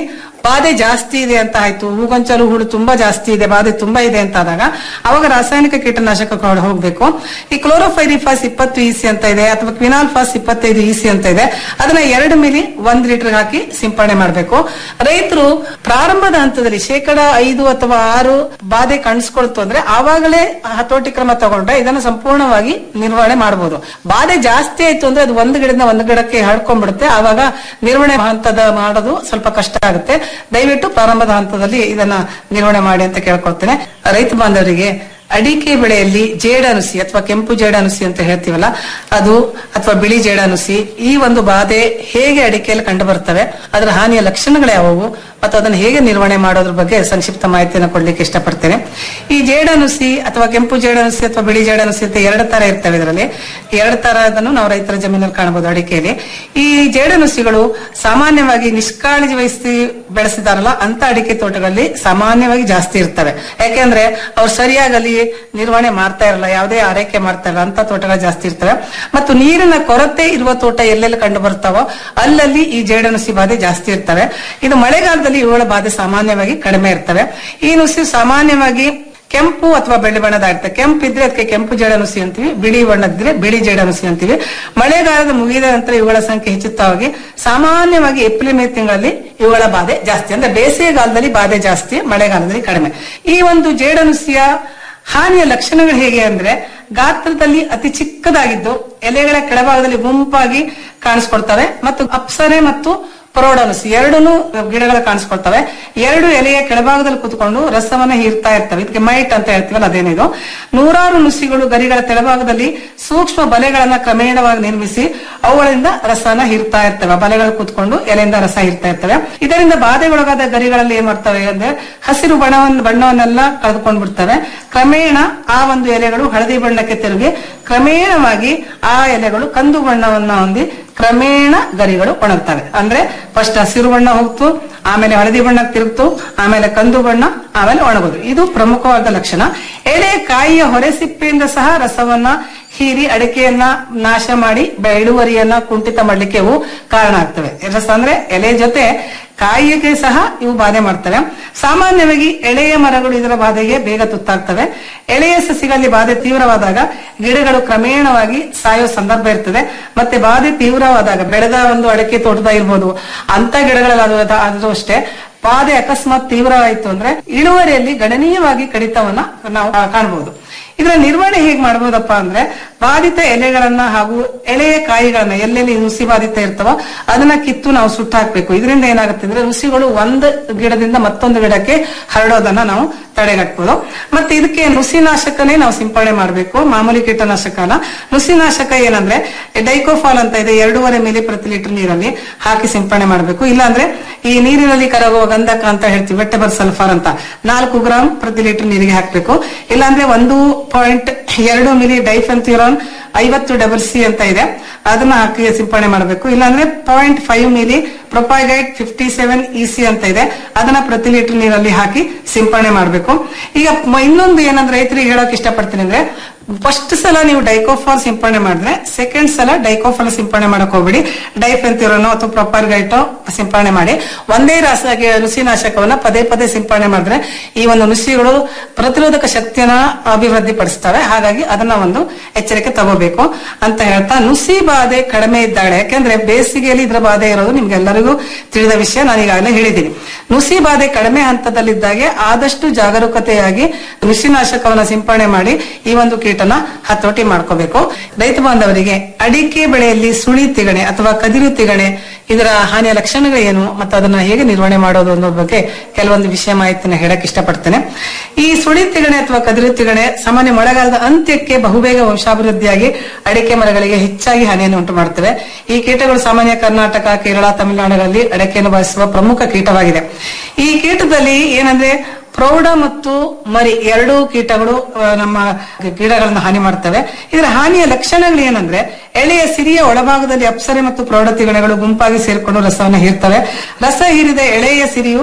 ಬಾಧೆ ಜಾಸ್ತಿ ಇದೆ ಅಂತ ಆಯ್ತು ಹೂಗೊಂಚಲು ಹುಳು ತುಂಬಾ ಜಾಸ್ತಿ ಇದೆ ಬಾಧೆ ತುಂಬಾ ಇದೆ ಅಂತ ಆದಾಗ ಅವಾಗ ರಾಸಾಯನಿಕ ಕೀಟನಾಶಕ ಕೊಡ್- ಹೋಗ್ಬೇಕು ಈ ಕ್ಲೋರೋಫೈರಿಫಾಸ್ ಇಪ್ಪತ್ತು ಇಸಿ ಅಂತ ಇದೆ ಅಥವಾ ಕ್ವಿನಾಲ್ಫಾಸ್ ಇಪ್ಪತ್ತೈದು ಇಸಿ ಅಂತ ಇದೆ ಅದನ್ನ ಎರಡು ಮಿಲಿ ಒಂದ್ ಲೀಟರ್ ಹಾಕಿ ಸಿಂಪಡಣೆ ಮಾಡಬೇಕು ರೈತರು ಪ್ರಾರಂಭದ ಹಂತದಲ್ಲಿ ಶೇಕಡ ಐದು ಅಥವಾ ಆರು ಬಾಧೆ ಕಾಣಿಸ್ಕೊಳ್ತು ಅಂದ್ರೆ ಆವಾಗಲೇ ಹತೋಟಿ ಕ್ರಮ ತಗೊಂಡ್ರೆ ಇದನ್ನು ಸಂಪೂರ್ಣವಾಗಿ ನಿರ್ವಹಣೆ ಮಾಡಬಹುದು ಬಾಧೆ ಜಾಸ್ತಿ ಆಯ್ತು ಅಂದ್ರೆ ಅದು ಒಂದು ಗಿಡದಿಂದ ಒಂದು ಗಿಡಕ್ಕೆ ಹರಡ್ಕೊಂಡ್ಬಿಡುತ್ತೆ ಆವಾಗ ನಿರ್ವಹಣೆ ಹಂತದ ಮಾಡೋದು ಸ್ವಲ್ಪ ಕಷ್ಟ ಆಗುತ್ತೆ ದಯವಿಟ್ಟು ಪ್ರಾರಂಭದ ಹಂತದಲ್ಲಿ ಇದನ್ನ ನಿರ್ವಹಣೆ ಮಾಡಿ ಅಂತ ಕೇಳ್ಕೊಳ್ತೇನೆ ರೈತ ಬಾಂಧವರಿಗೆ ಅಡಿಕೆ ಬೆಳೆಯಲ್ಲಿ ಜೇಡನುಸಿ ಅಥವಾ ಕೆಂಪು ಜೇಡನುಸಿ ಅಂತ ಹೇಳ್ತೀವಲ್ಲ ಅದು ಅಥವಾ ಬಿಳಿ ಜೇಡನುಸಿ ಈ ಒಂದು ಬಾಧೆ ಹೇಗೆ ಅಡಿಕೆಯಲ್ಲಿ ಕಂಡು ಬರ್ತವೆ ಅದರ ಹಾನಿಯ ಲಕ್ಷಣಗಳು ಯಾವುವು ಮತ್ತು ಅದನ್ನು ಹೇಗೆ ನಿರ್ವಹಣೆ ಮಾಡೋದ್ರ ಬಗ್ಗೆ ಸಂಕ್ಷಿಪ್ತ ಮಾಹಿತಿಯನ್ನು ಕೊಡ್ಲಿಕ್ಕೆ ಇಷ್ಟಪಡ್ತೇನೆ ಈ ಜೇಡನುಸಿ ಅಥವಾ ಕೆಂಪು ಜೇಡನುಸಿ ಅಥವಾ ಬಿಳಿ ಜೇಡನುಸಿ ಅಂತ ಎರಡು ತರ ಇರ್ತವೆ ಇದರಲ್ಲಿ ಎರಡು ತರದನ್ನು ನಾವು ರೈತರ ಜಮೀನಲ್ಲಿ ಕಾಣಬಹುದು ಅಡಿಕೆಯಲ್ಲಿ ಈ ಜೇಡನುಸಿಗಳು ಸಾಮಾನ್ಯವಾಗಿ ನಿಷ್ಕಾಳಜಿ ವಹಿಸಿ ಬೆಳೆಸಿದಾರಲ್ಲ ಅಂತ ಅಡಿಕೆ ತೋಟಗಳಲ್ಲಿ ಸಾಮಾನ್ಯವಾಗಿ ಜಾಸ್ತಿ ಇರ್ತವೆ ಯಾಕೆಂದ್ರೆ ಅವ್ರು ಸರಿಯಾಗಲಿ ನಿರ್ವಹಣೆ ಮಾಡ್ತಾ ಇರಲ್ಲ ಯಾವುದೇ ಆರೈಕೆ ಮಾಡ್ತಾ ಇರಲ್ಲ ಅಂತ ತೋಟಗಳು ಜಾಸ್ತಿ ಇರ್ತವೆ ಮತ್ತು ನೀರಿನ ಕೊರತೆ ಇರುವ ತೋಟ ಎಲ್ಲೆಲ್ಲಿ ಕಂಡು ಬರ್ತಾವೋ ಅಲ್ಲಲ್ಲಿ ಈ ಜೇಡನುಸಿ ಬಾಧೆ ಜಾಸ್ತಿ ಇರ್ತವೆ ಇದು ಮಳೆಗಾಲದಲ್ಲಿ ಇವುಗಳ ಬಾಧೆ ಸಾಮಾನ್ಯವಾಗಿ ಕಡಿಮೆ ಇರ್ತವೆ ಈ ನುಸಿ ಸಾಮಾನ್ಯವಾಗಿ ಕೆಂಪು ಅಥವಾ ಬೆಳ್ಳಿ ಬಣ್ಣದಾಗಿರುತ್ತೆ ಕೆಂಪು ಇದ್ರೆ ಅದಕ್ಕೆ ಕೆಂಪು ಜೇಡನುಸಿ ಅಂತೀವಿ ಬಿಳಿ ಬಣ್ಣದಿದ್ರೆ ಬಿಳಿ ಜೇಡನುಸಿ ಅಂತೀವಿ ಮಳೆಗಾಲದ ಮುಗಿದ ನಂತರ ಇವುಗಳ ಸಂಖ್ಯೆ ಹೆಚ್ಚುತ್ತಾ ಹೋಗಿ ಸಾಮಾನ್ಯವಾಗಿ ಏಪ್ರಿಲ್ ಮೇ ತಿಂಗಳಲ್ಲಿ ಇವುಗಳ ಬಾಧೆ ಜಾಸ್ತಿ ಅಂದ್ರೆ ಬೇಸಿಗೆಗಾಲದಲ್ಲಿ ಬಾಧೆ ಜಾಸ್ತಿ ಮಳೆಗಾಲದಲ್ಲಿ ಕಡಿಮೆ ಈ ಒಂದು ಜೇಡನುಸಿಯ ಹಾನಿಯ ಲಕ್ಷಣಗಳು ಹೇಗೆ ಅಂದ್ರೆ ಗಾತ್ರದಲ್ಲಿ ಅತಿ ಚಿಕ್ಕದಾಗಿದ್ದು ಎಲೆಗಳ ಕೆಳಭಾಗದಲ್ಲಿ ಗುಂಪಾಗಿ ಕಾಣಿಸ್ಕೊಳ್ತವೆ ಮತ್ತು ಅಪ್ಸರೆ ಮತ್ತು ಪ್ರೌಢನುಸಿ ಎರಡೂ ಗಿಡಗಳು ಕಾಣಿಸ್ಕೊಳ್ತವೆ ಎರಡು ಎಲೆಯ ಕೆಳಭಾಗದಲ್ಲಿ ಕೂತ್ಕೊಂಡು ರಸವನ್ನ ಹೀರ್ತಾ ಇರ್ತವೆ ಇದಕ್ಕೆ ಮೈಟ್ ಅಂತ ಹೇಳ್ತೀವಲ್ಲ ಅದೇನಿದು ನೂರಾರು ನುಸಿಗಳು ಗರಿಗಳ ತೆಳಭಾಗದಲ್ಲಿ ಸೂಕ್ಷ್ಮ ಬಲೆಗಳನ್ನ ಕ್ರಮೇಣವಾಗಿ ನಿರ್ಮಿಸಿ ಅವುಗಳಿಂದ ರಸನ ಹೀರ್ತಾ ಇರ್ತವೆ ಆ ಬಲೆಗಳು ಕೂತ್ಕೊಂಡು ಎಲೆಯಿಂದ ರಸ ಹೀರ್ತಾ ಇರ್ತವೆ ಇದರಿಂದ ಬಾಧೆಗೊಳಗಾದ ಗರಿಗಳಲ್ಲಿ ಏನ್ ಮಾಡ್ತವೆ ಅಂದ್ರೆ ಹಸಿರು ಬಣ್ಣವನ್ನು ಬಣ್ಣವನ್ನೆಲ್ಲ ಕಳೆದುಕೊಂಡು ಬಿಡ್ತವೆ ಕ್ರಮೇಣ ಆ ಒಂದು ಎಲೆಗಳು ಹಳದಿ ಬಣ್ಣಕ್ಕೆ ತಿರುಗಿ ಕ್ರಮೇಣವಾಗಿ ಆ ಎಲೆಗಳು ಕಂದು ಬಣ್ಣವನ್ನ ಹೊಂದಿ ಕ್ರಮೇಣ ಗರಿಗಳು ಒಣಗ್ತವೆ ಅಂದ್ರೆ ಫಸ್ಟ್ ಹಸಿರು ಬಣ್ಣ ಹೋಗ್ತು ಆಮೇಲೆ ಹಳದಿ ಬಣ್ಣ ತಿರುಗ್ತು ಆಮೇಲೆ ಕಂದು ಬಣ್ಣ ಆಮೇಲೆ ಒಣಗೋದು ಇದು ಪ್ರಮುಖವಾದ ಲಕ್ಷಣ ಎಲೆ ಕಾಯಿಯ ಹೊರಸಿಪ್ಪೆಯಿಂದ ಸಹ ರಸವನ್ನ ಹೀರಿ ಅಡಿಕೆಯನ್ನ ನಾಶ ಮಾಡಿ ಬೆ- ಇಳುವರಿಯನ್ನ ಕುಂಠಿತ ಮಾಡ್ಲಿಕ್ಕೆ ಇವು ಕಾರಣ ಆಗ್ತವೆ ರಸ ಅಂದ್ರೆ ಎಲೆ ಜೊತೆ ಕಾಯಿಗೆ ಸಹ ಇವು ಬಾಧೆ ಮಾಡ್ತವೆ ಸಾಮಾನ್ಯವಾಗಿ ಎಳೆಯ ಮರಗಳು ಇದರ ಬಾಧೆಗೆ ಬೇಗ ತುತ್ತಾಗ್ತವೆ ಎಳೆಯ ಸಸಿಗಳಲ್ಲಿ ಬಾಧೆ ತೀವ್ರವಾದಾಗ ಗಿಡಗಳು ಕ್ರಮೇಣವಾಗಿ ಸಾಯೋ ಸಂದರ್ಭ ಇರ್ತದೆ ಮತ್ತೆ ಬಾಧೆ ತೀವ್ರವಾದಾಗ ಬೆಳೆದ ಒಂದು ಅಡಿಕೆ ತೋಟದ ಇರ್ಬೋದು ಅಂತ ಗಿಡಗಳಲ್ಲಿ ಅದು- ಆದ್ರೂ ಅಷ್ಟೇ ಬಾಧೆ ಅಕಸ್ಮಾತ್ ತೀವ್ರವಾಯಿತು ಅಂದ್ರೆ ಇಳುವರಿಯಲ್ಲಿ ಗಣನೀಯವಾಗಿ ಕಡಿತವನ್ನ ನಾವು ಕಾಣಬಹುದು ಇದರ ನಿರ್ವಹಣೆ ಹೇಗ್ ಮಾಡಬಹುದಪ್ಪ ಅಂದ್ರೆ ಬಾಧಿತ ಎಲೆಗಳನ್ನ ಹಾಗೂ ಎಳೆಯ ಕಾಯಿಗಳನ್ನ ಎಲ್ಲೆಲ್ಲಿ ನುಸಿ ಬಾಧಿತ ಇರ್ತವೋ ಅದನ್ನ ಕಿತ್ತು ನಾವು ಸುಟ್ಟು ಹಾಕ್ಬೇಕು ಇದರಿಂದ ಏನಾಗುತ್ತೆ ಅಂದ್ರೆ ನುಸಿಗಳು ಒಂದು ಗಿಡದಿಂದ ಮತ್ತೊಂದು ಗಿಡಕ್ಕೆ ಹರಡೋದನ್ನ ನಾವು ತಡೆಗಟ್ಟಬಹುದು ಮತ್ತೆ ಇದಕ್ಕೆ ನುಸಿನಾಶಕನೇ ನಾವು ಸಿಂಪಡಣೆ ಮಾಡಬೇಕು ಮಾಮೂಲಿ ಕೀಟನಾಶಕನ ನುಸಿನಾಶಕ ಏನಂದ್ರೆ ಡೈಕೋಫಾಲ್ ಅಂತ ಇದೆ ಎರಡೂವರೆ ಮಿಲಿ ಪ್ರತಿ ಲೀಟರ್ ನೀರಲ್ಲಿ ಹಾಕಿ ಸಿಂಪಡಣೆ ಮಾಡಬೇಕು ಇಲ್ಲಾಂದ್ರೆ ಈ ನೀರಿನಲ್ಲಿ ಕರಗುವ ಗಂಧಕ ಅಂತ ಹೇಳ್ತೀವಿ ವೆಟ್ಟಬಲ್ ಸಲ್ಫಾರ್ ಅಂತ ನಾಲ್ಕು ಗ್ರಾಮ್ ಪ್ರತಿ ಲೀಟರ್ ನೀರಿಗೆ ಹಾಕ್ಬೇಕು ಇಲ್ಲಾಂದ್ರೆ ಒಂದು ಪಾಯಿಂಟ್ ಎರಡು ಮಿಲಿ ಡೈಫೆಂಥ್ಯೂರಾನ್ ಐವತ್ತು ಡಬಲ್ ಸಿ ಅಂತ ಇದೆ ಅದನ್ನ ಹಾಕಿ ಸಿಂಪಡಣೆ ಮಾಡಬೇಕು ಇಲ್ಲಾಂದ್ರೆ point five milli propargite fifty seven EC ಅಂತ ಇದೆ ಅದನ್ನ ಪ್ರತಿ ಲೀಟರ್ ನೀರಲ್ಲಿ ಹಾಕಿ ಸಿಂಪಡಣೆ ಮಾಡಬೇಕು ಈಗ ಮ- ಇನ್ನೊಂದು ಏನಂದ್ರೆ ರೈತರಿಗೆ ಹೇಳಕ್ ಇಷ್ಟಪಡ್ತೀನಿ ಅಂದ್ರೆ ಫಸ್ಟ್ ಸಲ ನೀವು ಡೈಕೋಫಾಲ್ ಸಿಂಪಡಣೆ ಮಾಡಿದ್ರೆ ಸೆಕೆಂಡ್ ಸಲ ಡೈಕೋಫಾಲ್ ಸಿಂಪಡಣೆ ಮಾಡಕ್ ಹೋಗ್ಬಿಡಿ ಡೈಫೆಂಥ್ಯೂರನೋ ಅಥವಾ ಪ್ರೊಪರ್ಗೈಟೋ ಸಿಂಪಡಣೆ ಮಾಡಿ ಒಂದೇ ರಾಸ ನುಸಿನಾಶಕವನ್ನ ಪದೇ ಪದೇ ಸಿಂಪಡಣೆ ಮಾಡಿದ್ರೆ ಈ ಒಂದು ನುಸಿಗಳು ಪ್ರತಿರೋಧಕ ಶಕ್ತಿಯನ್ನ ಅಭಿವೃದ್ಧಿ ಪಡಿಸ್ತವೆ ಹಾಗಾಗಿ ಅದನ್ನ ಒಂದು ಎಚ್ಚರಿಕೆ ತಗೋಬೇಕು ಅಂತ ಹೇಳ್ತಾ ನುಸಿ ಬಾಧೆ ಕಡಿಮೆ ಇದ್ದಾಳೆ ಯಾಕೆಂದ್ರೆ ಬೇಸಿಗೆಯಲ್ಲಿ ಇದ್ರ ಬಾಧೆ ಇರೋದು ನಿಮ್ಗೆಲ್ಲರಿಗೂ ತಿಳಿದ ವಿಷಯ ನಾನು ಈಗಾಗಲೇ ಹೇಳಿದ್ದೀನಿ ನುಸಿ ಬಾಧೆ ಕಡಿಮೆ ಹಂತದಲ್ಲಿದ್ದಾಗೆ ಆದಷ್ಟು ಜಾಗರೂಕತೆಯಾಗಿ ನುಸಿನಾಶಕವನ್ನ ಸಿಂಪಡಣೆ ಮಾಡಿ ಈ ಒಂದು ಕೀಟನ ಹತೋಟಿ ಮಾಡ್ಕೋಬೇಕು ರೈತ ಬಾಂಧವರಿಗೆ ಅಡಿಕೆ ಬೆಳೆಯಲ್ಲಿ ಸುಳಿ ತಿಗಣೆ ಅಥವಾ ಕದಿರು ತಿಗಣೆ ಇದರ ಹಾನಿಯ ಲಕ್ಷಣಗಳು ಏನು ಮತ್ತು ಅದನ್ನ ಹೇಗೆ ನಿರ್ವಹಣೆ ಮಾಡೋದು ಅನ್ನೋದ್ರ ಬಗ್ಗೆ ಕೆಲವೊಂದು ವಿಷಯ ಮಾಹಿತಿನ ಹೇಳಕ್ ಇಷ್ಟಪಡ್ತೇನೆ ಈ ಸುಳಿ ತಿಗಣೆ ಅಥವಾ ಕದಿರು ತಿಗಣೆ ಸಾಮಾನ್ಯ ಮಳೆಗಾಲದ ಅಂತ್ಯಕ್ಕೆ ಬಹುಬೇಗ ವಂಶಾಭಿವೃದ್ಧಿಯಾಗಿ ಅಡಿಕೆ ಮರಗಳಿಗೆ ಹೆಚ್ಚಾಗಿ ಹಾನಿಯನ್ನು ಉಂಟು ಮಾಡ್ತವೆ ಈ ಕೀಟಗಳು ಸಾಮಾನ್ಯ ಕರ್ನಾಟಕ ಕೇರಳ ತಮಿಳುನಾಡುಗಳಲ್ಲಿ ಅಡಿಕೆಯನ್ನು ಬಾಧಿಸುವ ಪ್ರಮುಖ ಕೀಟವಾಗಿದೆ ಈ ಕೀಟದಲ್ಲಿ ಏನಂದ್ರೆ ಪ್ರೌಢ ಮತ್ತು ಮರಿ ಎರಡೂ ಕೀಟಗಳು ಆ, ನಮ್ಮ ಗಿಡಗಳನ್ನ ಹಾನಿ ಮಾಡ್ತವೆ ಇದರ ಹಾನಿಯ ಲಕ್ಷಣಗಳು ಏನಂದ್ರೆ ಎಳೆಯ ಸಿರಿಯ ಒಳಭಾಗದಲ್ಲಿ ಅಪ್ಸರೆ ಮತ್ತು ಪ್ರೌಢ ತಿಗಣೆಗಳು ಗುಂಪಾಗಿ ಸೇರ್ಕೊಂಡು ರಸವನ್ನು ಹೀರ್ತವೆ ರಸ ಹೀರಿದ ಎಳೆಯ ಸಿರಿಯು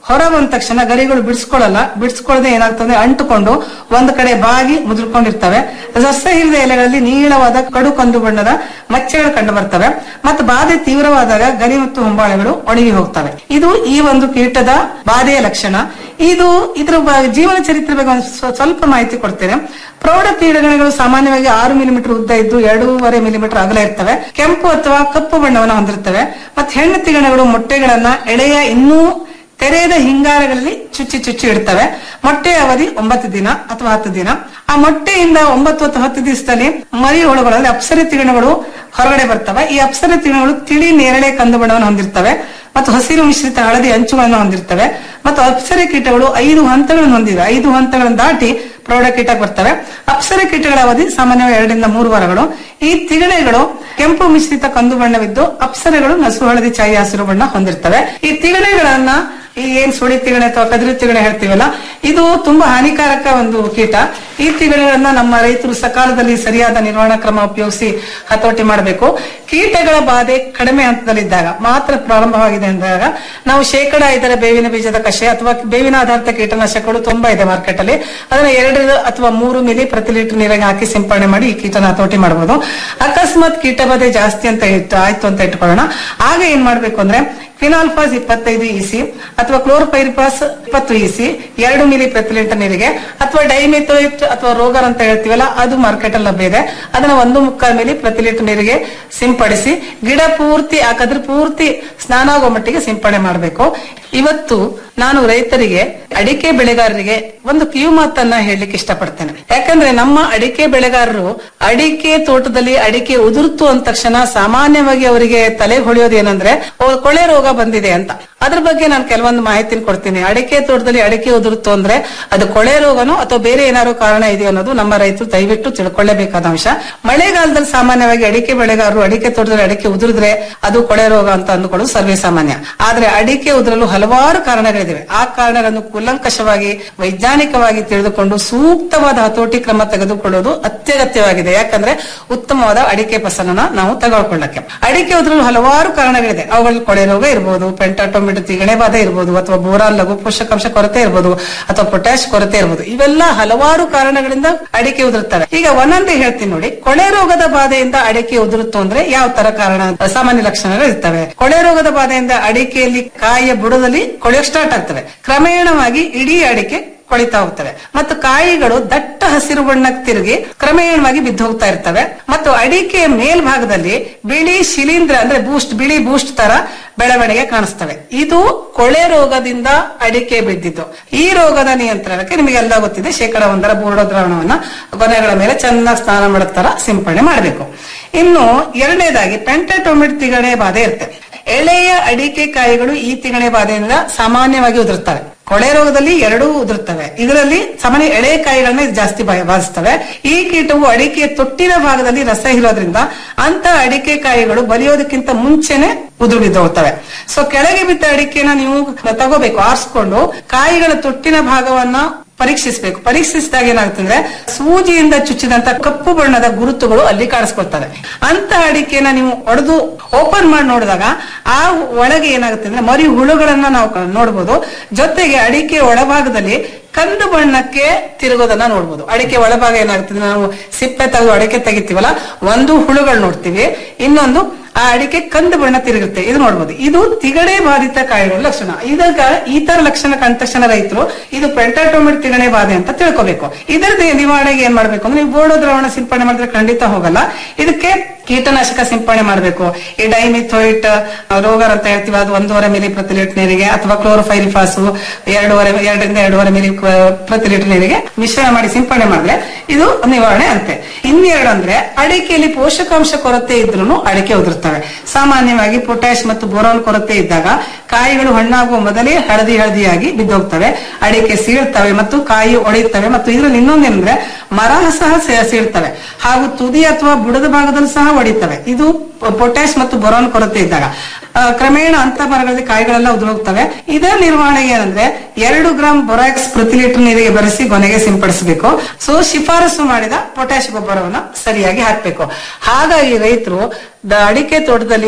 ಹೊರ ಬಂದ ತಕ್ಷಣ ಗರಿಗಳು ಬಿಡಿಸ್ಕೊಳ್ಳಲ್ಲ ಬಿಡಿಸ್ಕೊಳ್ಳದೆ ಏನಾಗ್ತದೆ ಅಂಟುಕೊಂಡು ಒಂದ್ ಕಡೆ ಬಾಗಿ ಮುದುರ್ಕೊಂಡಿರ್ತವೆ ಸಸ್ಯ ಹಿರಿದ ಎಲೆಗಳಲ್ಲಿ ನೀಳವಾದ ಕಡು ಕಂದು ಬಣ್ಣದ ಮಚ್ಚೆಗಳು ಕಂಡು ಬರ್ತವೆ ಮತ್ತು ಬಾಧೆ ತೀವ್ರವಾದಾಗ ಗರಿ ಮತ್ತು ಹೊಂಬಾಳೆಗಳು ಒಣಗಿ ಹೋಗ್ತವೆ ಇದು ಈ ಒಂದು ಕೀಟದ ಬಾಧೆಯ ಲಕ್ಷಣ ಇದು ಇದ್ರ ಬ- ಜೀವನ ಚರಿತ್ರೆ ಬಗ್ಗೆ ಒಂದು ಸ್ವ- ಸ್ವಲ್ಪ ಮಾಹಿತಿ ಕೊಡ್ತೇನೆ ಪ್ರೌಢ ಪೀಡಗಣಗಳು ಸಾಮಾನ್ಯವಾಗಿ ಆರು ಮಿಲಿಮೀಟರ್ ಉದ್ದ ಇದ್ದು ಎರಡೂವರೆ ಮಿಲಿಮೀಟರ್ ಅಗಲ ಇರ್ತವೆ ಕೆಂಪು ಅಥವಾ ಕಪ್ಪು ಬಣ್ಣವನ್ನು ಹೊಂದಿರ್ತವೆ ಮತ್ತು ಹೆಣ್ಣು ತಿಗಣಗಳು ಮೊಟ್ಟೆಗಳನ್ನ ಎಳೆಯ ಇನ್ನೂ ತೆರೆಯದ ಹಿಂಗಾರಗಳಲ್ಲಿ ಚುಚ್ಚಿ ಚುಚ್ಚಿ ಇಡ್ತವೆ ಮೊಟ್ಟೆಯ ಅವಧಿ ಒಂಬತ್ತು ದಿನ ಅಥವಾ ಹತ್ತು ದಿನ ಆ ಮೊಟ್ಟೆಯಿಂದ ಒಂಬತ್ತು ಅಥವಾ ಹತ್ತು ದಿವಸದಲ್ಲಿ ಮರಿ ಹುಳುಗಳಲ್ಲಿ ಅಪ್ಸರೆ ತಿಗಣಗಳು ಹೊರಗಡೆ ಬರ್ತವೆ ಈ ಅಪ್ಸರೆ ತಿಗಣಗಳು ತಿಳಿ ನೇರಳೆ ಕಂದು ಬಣ್ಣವನ್ನು ಹೊಂದಿರ್ತವೆ ಮತ್ತು ಹಸಿರು ಮಿಶ್ರಿತ ಹಳದಿ ಅಂಚುಗಳನ್ನು ಹೊಂದಿರ್ತವೆ ಮತ್ತು ಅಪ್ಸರೆ ಕೀಟಗಳು ಐದು ಹಂತಗಳನ್ನು ಹೊಂದಿವೆ ಐದು ಹಂತಗಳನ್ನು ದಾಟಿ ಪ್ರೌಢ ಕೀಟಕ್ಕೆ ಬರ್ತವೆ ಅಪ್ಸರೆ ಕೀಟಗಳ ಅವಧಿ ಸಾಮಾನ್ಯವಾಗಿ ಎರಡರಿಂದ ಮೂರು ವಾರಗಳು ಈ ತಿಗಣೆಗಳು ಕೆಂಪು ಮಿಶ್ರಿತ ಕಂದು ಬಣ್ಣವಿದ್ದು ಅಪ್ಸರೆಗಳು ನಸು ಹಳದಿ ಛಾಯಿ ಹಸಿರು ಬಣ್ಣ ಹೊಂದಿರ್ತವೆ ಈ ತಿಗಣೆಗಳನ್ನ ಈ ಏನ್ ಸುಳಿ ತಿಗಣೆ ಅಥವಾ ಕದಿರು ತಿಗಣೆ ಹೇಳ್ತೀವಲ್ಲ ಇದು ತುಂಬಾ ಹಾನಿಕಾರಕ ಒಂದು ಕೀಟ ಈ ತಿಗಣೆಗಳನ್ನ ನಮ್ಮ ರೈತರು ಸಕಾಲದಲ್ಲಿ ಸರಿಯಾದ ನಿರ್ವಹಣಾ ಕ್ರಮ ಉಪಯೋಗಿಸಿ ಹತೋಟಿ ಮಾಡಬೇಕು ಕೀಟಗಳ ಬಾಧೆ ಕಡಿಮೆ ಹಂತದಲ್ಲಿದ್ದಾಗ ಮಾತ್ರ ಪ್ರಾರಂಭವಾಗಿದೆ ಅಂದಾಗ ನಾವು ಶೇಕಡ ಐದರ ಬೇವಿನ ಬೀಜದ ಕಷಾಯ ಅಥವಾ ಬೇವಿನ ಆಧಾರಿತ ಕೀಟನಾಶಕಗಳು ತುಂಬಾ ಇದೆ ಮಾರ್ಕೆಟ್ ಅಲ್ಲಿ ಅದನ್ನ ಎರಡು ಅಥವಾ ಮೂರು ಮಿಲಿ ಪ್ರತಿ ಲೀಟರ್ ನೀರಿಗೆ ಹಾಕಿ ಸಿಂಪಡಣೆ ಮಾಡಿ ಈ ಕೀಟನ ಹತೋಟಿ ಮಾಡಬಹುದು ಅಕಸ್ಮಾತ್ ಕೀಟ ಬಾಧೆ ಜಾಸ್ತಿ ಅಂತ ಇಟ್ಟು ಆಯ್ತು ಅಂತ ಇಟ್ಕೊಳ್ಳೋಣ ಆಗ ಏನ್ ಮಾಡ್ಬೇಕು ಅಂದ್ರೆ ಫಿನಾಲ್ಫಾಸ್ ಇಪ್ಪತ್ತೈದು ಇಸಿ ಅಥವಾ ಕ್ಲೋರ್ಪೈರಿಪಾಸ್ ಇಪ್ಪತ್ತು ಇಸಿ ಎರಡು ಮಿಲಿ ಪ್ರತಿ ಲೀಟರ್ ನೀರಿಗೆ ಅಥವಾ ಡೈಮಿಥೋಯಿಟ್ ಅಥವಾ ರೋಗರ್ ಅಂತ ಹೇಳ್ತೀವಲ್ಲ ಅದು ಮಾರ್ಕೆಟ್ ಅಲ್ಲಿ ಲಭ್ಯ ಇದೆ ಅದನ್ನ ಒಂದು ಮುಕ್ಕಾಲು ಮಿಲಿ ಪ್ರತಿ ಲೀಟರ್ ನೀರಿಗೆ ಸಿಂಪಡಿಸಿ ಗಿಡ ಪೂರ್ತಿ ಆ ಕದ್ರ ಪೂರ್ತಿ ಸ್ನಾನ ಆಗೋ ಮಟ್ಟಿಗೆ ಸಿಂಪಡಣೆ ಮಾಡಬೇಕು ಇವತ್ತು ನಾನು ರೈತರಿಗೆ ಅಡಿಕೆ ಬೆಳೆಗಾರರಿಗೆ ಒಂದು ಕಿವಿ ಮಾತನ್ನ ಹೇಳಲಿಕ್ಕೆ ಇಷ್ಟಪಡ್ತೇನೆ ಯಾಕಂದ್ರೆ ನಮ್ಮ ಅಡಿಕೆ ಬೆಳೆಗಾರರು ಅಡಿಕೆ ತೋಟದಲ್ಲಿ ಅಡಿಕೆ ಉದುರ್ತು ಅಂದ ತಕ್ಷಣ ಸಾಮಾನ್ಯವಾಗಿ ಅವರಿಗೆ ತಲೆ ಹೊಳೆಯೋದು ಏನಂದ್ರೆ ಅವ್ರ ಕೊಳೆ ರೋಗ ಬಂದಿದೆ ಅಂತ ಅದ್ರ ಬಗ್ಗೆ ನಾನು ಕೆಲವೊಂದು ಮಾಹಿತಿನ ಕೊಡ್ತೀನಿ ಅಡಿಕೆ ತೋಟದಲ್ಲಿ ಅಡಿಕೆ ಉದುರುತ್ತು ಅಂದ್ರೆ ಅದು ಕೊಳೆ ರೋಗನೋ ಅಥವಾ ಬೇರೆ ಏನಾದ್ರು ಕಾರಣ ಇದೆಯೋ ಅನ್ನೋದು ನಮ್ಮ ರೈತರು ದಯವಿಟ್ಟು ತಿಳ್ಕೊಳ್ಳೇಬೇಕಾದ ಅಂಶ ಮಳೆಗಾಲದಲ್ಲಿ ಸಾಮಾನ್ಯವಾಗಿ ಅಡಿಕೆ ಬೆಳೆಗಾರರು ಅಡಿಕೆ ತೋಟದಲ್ಲಿ ಅಡಿಕೆ ಉದುರಿದ್ರೆ ಅದು ಕೊಳೆ ರೋಗ ಅಂತ ಅಂದುಕೊಳ್ಳೋದು ಸರ್ವೇ ಸಾಮಾನ್ಯ ಆದ್ರೆ ಅಡಿಕೆ ಉದುರಲು ಹಲವಾರು ಕಾರಣಗಳಿವೆ ಆ ಕಾರಣಗಳನ್ನು ಕೂಲಂಕಷವಾಗಿ ವೈಜ್ಞಾನಿಕವಾಗಿ ತಿಳಿದುಕೊಂಡು ಸೂಕ್ತವಾದ ಹತೋಟಿ ಕ್ರಮ ತೆಗೆದುಕೊಳ್ಳೋದು ಅತ್ಯಗತ್ಯವಾಗಿದೆ ಯಾಕಂದ್ರೆ ಉತ್ತಮವಾದ ಅಡಿಕೆ ಫಸಲನ್ನ ನಾವು ತಗೊಳ್ಕೊಳ್ಳಕ್ಕೆ ಅಡಿಕೆ ಉದುರಲು ಹಲವಾರು ಕಾರಣಗಳಿದೆ ಅವುಗಳಲ್ಲಿ ಕೊಳೆ ರೋಗ ಇರಬಹುದು ಪೆಂಟಾಟೊಮಿಟ್ ತಿಗಣೆ ಬಾಧೆ ಇರಬಹುದು ಅಥವಾ ಬೋರಾನ್ ಲಘು ಪೋಷಕಾಂಶ ಕೊರತೆ ಇರಬಹುದು ಅಥವಾ ಪೊಟ್ಯಾಶ್ ಕೊರತೆ ಇರಬಹುದು ಇವೆಲ್ಲ ಹಲವಾರು ಕಾರಣಗಳಿಂದ ಅಡಿಕೆ ಉದುರುತ್ತವೆ ಈಗ ಒಂದೊಂದೇ ಹೇಳ್ತೀನಿ ನೋಡಿ ಕೊಳೆ ರೋಗದ ಬಾಧೆಯಿಂದ ಅಡಿಕೆ ಉದುರುತ್ತು ಅಂದ್ರೆ ಯಾವ ತರ ಕಾರಣ ಸಾಮಾನ್ಯ ಲಕ್ಷಣಗಳು ಇರ್ತವೆ ಕೊಳೆ ರೋಗದ ಬಾಧೆಯಿಂದ ಅಡಿಕೆಯಲ್ಲಿ ಕಾಯಿಯ ಬುಡದಲ್ಲಿ ಕೊಳೆಯೋಕ್ ಸ್ಟಾರ್ಟ್ ಆಗ್ತವೆ ಕ್ರಮೇಣವಾಗಿ ಇಡೀ ಅಡಿಕೆ ಕೊಳಿತಾ ಹೋಗ್ತವೆ ಮತ್ತು ಕಾಯಿಗಳು ದಟ್ಟ ಹಸಿರು ಬಣ್ಣಕ್ಕೆ ತಿರುಗಿ ಕ್ರಮೇಣವಾಗಿ ಬಿದ್ದು ಹೋಗ್ತಾ ಇರ್ತವೆ ಮತ್ತು ಅಡಿಕೆಯ ಮೇಲ್ಭಾಗದಲ್ಲಿ ಬಿಳಿ ಶಿಲೀಂಧ್ರ ಅಂದ್ರೆ ಬೂಸ್ಟ್ ಬಿಳಿ ಬೂಸ್ಟ್ ತರ ಬೆಳವಣಿಗೆ ಕಾಣಿಸ್ತವೆ ಇದು ಕೊಳೆ ರೋಗದಿಂದ ಅಡಿಕೆ ಬಿದ್ದಿದ್ದು ಈ ರೋಗದ ನಿಯಂತ್ರಣಕ್ಕೆ ನಿಮಗೆಲ್ಲ ಗೊತ್ತಿದೆ ಶೇಕಡ ಒಂದರ ಬೋರ್ಡೋ ದ್ರಾವಣವನ್ನ ಗೊನೆಗಳ ಮೇಲೆ ಚೆನ್ನಾಗಿ ಸ್ನಾನ ಮಾಡೋ ತರ ಸಿಂಪಡಣೆ ಮಾಡಬೇಕು ಇನ್ನು ಎರಡನೇದಾಗಿ ಪೆಂಟಟೊಮಿಟ್ ತಿಗಣೆ ಬಾಧೆ ಇರ್ತವೆ ಎಳೆಯ ಅಡಿಕೆ ಕಾಯಿಗಳು ಈ ತಿಗಣೆ ಬಾಧೆಯಿಂದ ಸಾಮಾನ್ಯವಾಗಿ ಉದುರುತ್ತವೆ ಕೊಳೆ ರೋಗದಲ್ಲಿ ಎರಡೂ ಉದುರುತ್ತವೆ ಇದರಲ್ಲಿ ಸಾಮಾನ್ಯ ಎಳೆ ಕಾಯಿಗಳನ್ನ ಇದು ಜಾಸ್ತಿ ಬಾ- ಬಾಧಿಸ್ತವೆ ಈ ಕೀಟವು ಅಡಿಕೆಯ ತೊಟ್ಟಿನ ಭಾಗದಲ್ಲಿ ರಸ ಇರೋದ್ರಿಂದ ಅಂತ ಅಡಿಕೆ ಕಾಯಿಗಳು ಬಲಿಯೋದಕ್ಕಿಂತ ಮುಂಚೆನೆ ಉದುರು ಬಿದ್ದು ಹೋಗ್ತವೆ ಸೊ ಕೆಳಗೆ ಬಿದ್ದ ಅಡಿಕೆನ ನೀವು ತಗೋಬೇಕು ಆರಿಸ್ಕೊಂಡು ಕಾಯಿಗಳ ತೊಟ್ಟಿನ ಭಾಗವನ್ನ ಪರೀಕ್ಷಿಸಬೇಕು ಪರೀಕ್ಷಿಸಿದಾಗ ಏನಾಗ್ತದೆ ಸೂಜಿಯಿಂದ ಚುಚ್ಚಿದಂತ ಕಪ್ಪು ಬಣ್ಣದ ಗುರುತುಗಳು ಅಲ್ಲಿ ಕಾಣಿಸ್ಕೊಳ್ತವೆ ಅಂತ ಅಡಿಕೆನ ನೀವು ಒಡೆದು ಓಪನ್ ಮಾಡಿ ನೋಡಿದಾಗ ಆ ಒಳಗೆ ಏನಾಗುತ್ತೆ ಅಂದ್ರೆ ಮರಿ ಹುಳುಗಳನ್ನ ನಾವು ಕ- ನೋಡ್ಬೋದು ಜೊತೆಗೆ ಅಡಿಕೆ ಒಳಭಾಗದಲ್ಲಿ ಕಂದು ಬಣ್ಣಕ್ಕೆ ತಿರುಗೋದನ್ನ ನೋಡ್ಬೋದು ಅಡಿಕೆ ಒಳಭಾಗ ಏನಾಗ್ತದೆ ನಾವು ಸಿಪ್ಪೆ ತೆಗೆದು ಅಡಿಕೆ ತೆಗಿತೀವಲ್ಲ ಒಂದು ಹುಳುಗಳು ನೋಡ್ತೀವಿ ಇನ್ನೊಂದು ಆ ಅಡಿಕೆ ಕಂದು ಬಣ್ಣ ತಿರುಗುತ್ತೆ ಇದು ನೋಡ್ಬೋದು ಇದು ತಿಗಣೆ ಬಾಧಿತ ಕಾಯಿಗಳ ಲಕ್ಷಣ ಇದಾಗ ಈ ತರ ಲಕ್ಷಣ ಕಂಡ ತಕ್ಷಣ ರೈತರು ಇದು ಪೆಂಟಾಟೋಮಿಟ್ ತಿಗಣೆ ಬಾಧೆ ಅಂತ ತಿಳ್ಕೊಬೇಕು ಇದರದ ನಿವಾರಣೆಗೆ ಏನ್ ಮಾಡ್ಬೇಕು ಅಂದ್ರೆ ನೀವು ಬೋರ್ಡೋ ದ್ರಾವಣ ಸಿಂಪಡಣೆ ಮಾಡಿದ್ರೆ ಖಂಡಿತ ಹೋಗಲ್ಲ ಇದಕ್ಕೆ ಕೀಟನಾಶಕ ಸಿಂಪಡಣೆ ಮಾಡಬೇಕು ಈ ಡೈಮಿಥೋಯಿಟ್ ರೋಗರ್ ಅಂತ ಹೇಳ್ತೀವಿ ಅದು ಒಂದೂವರೆ ಮಿಲಿ ಪ್ರತಿ ಲೀಟರ್ ನೀರಿಗೆ ಅಥವಾ ಕ್ಲೋರೋಫೈರಿಫಾಸು ಎರಡೂವರೆ ಎರಡರಿಂದ ಎರಡೂವರೆ ಮಿಲಿ ಪ್ರತಿ ಲೀಟರ್ ನೀರಿಗೆ ಮಿಶ್ರಣ ಮಾಡಿ ಸಿಂಪಡಣೆ ಮಾಡಿದ್ರೆ ಇದು ನಿವಾರಣೆ ಅಂತೆ ಇನ್ನೆರಡು ಅಂದ್ರೆ ಅಡಿಕೆಯಲ್ಲಿ ಪೋಷಕಾಂಶ ಕೊರತೆ ಇದ್ರೂ ಅಡಿಕೆ ಉದುರುತ್ತವೆ ಸಾಮಾನ್ಯವಾಗಿ ಪೊಟ್ಯಾಶ್ ಮತ್ತು ಬೋರಾನ್ ಕೊರತೆ ಇದ್ದಾಗ ಕಾಯಿಗಳು ಹಣ್ಣಾಗುವ ಮೊದಲೇ ಹಳದಿ ಹಳದಿಯಾಗಿ ಬಿದ್ದೋಗ್ತವೆ ಅಡಿಕೆ ಸೀಳ್ತವೆ ಮತ್ತು ಕಾಯಿ ಒಡೆಯುತ್ತವೆ ಮತ್ತು ಇದರಲ್ಲಿ ಇನ್ನೊಂದೇನಂದ್ರೆ ಮರ ಸಹ ಸೇ- ಸೀಳ್ತವೆ ಹಾಗೂ ತುದಿ ಅಥವಾ ಬುಡದ ಭಾಗದಲ್ಲೂ ಸಹ ಒಡಿತವೆ ಇದು ಪೊಟ್ಯಾಶ್ ಮತ್ತು ಬೊರಾನ್ ಕೊರತೆ ಇದ್ದಾಗ ಆ, ಕ್ರಮೇಣ ಅಂತ ಮರಗಳಲ್ಲಿ ಕಾಯಿಗಳೆಲ್ಲ ಉದುರೋಗ್ತವೆ ಇದರ ನಿರ್ವಹಣೆಗೆ ಏನಂದ್ರೆ ಎರಡು ಗ್ರಾಂ ಬೊರಾಕ್ಸ್ ಪ್ರತಿ ಲೀಟರ್ ನೀರಿಗೆ ಬೆರೆಸಿ ಕೊನೆಗೆ ಸಿಂಪಡಿಸಬೇಕು ಸೊ ಶಿಫಾರಸು ಮಾಡಿದ ಪೊಟ್ಯಾಶ್ ಗೊಬ್ಬರವನ್ನ ಸರಿಯಾಗಿ ಹಾಕ್ಬೇಕು ಹಾಗಾಗಿ ರೈತರು ದ- ಅಡಿಕೆ ತೋಟದಲ್ಲಿ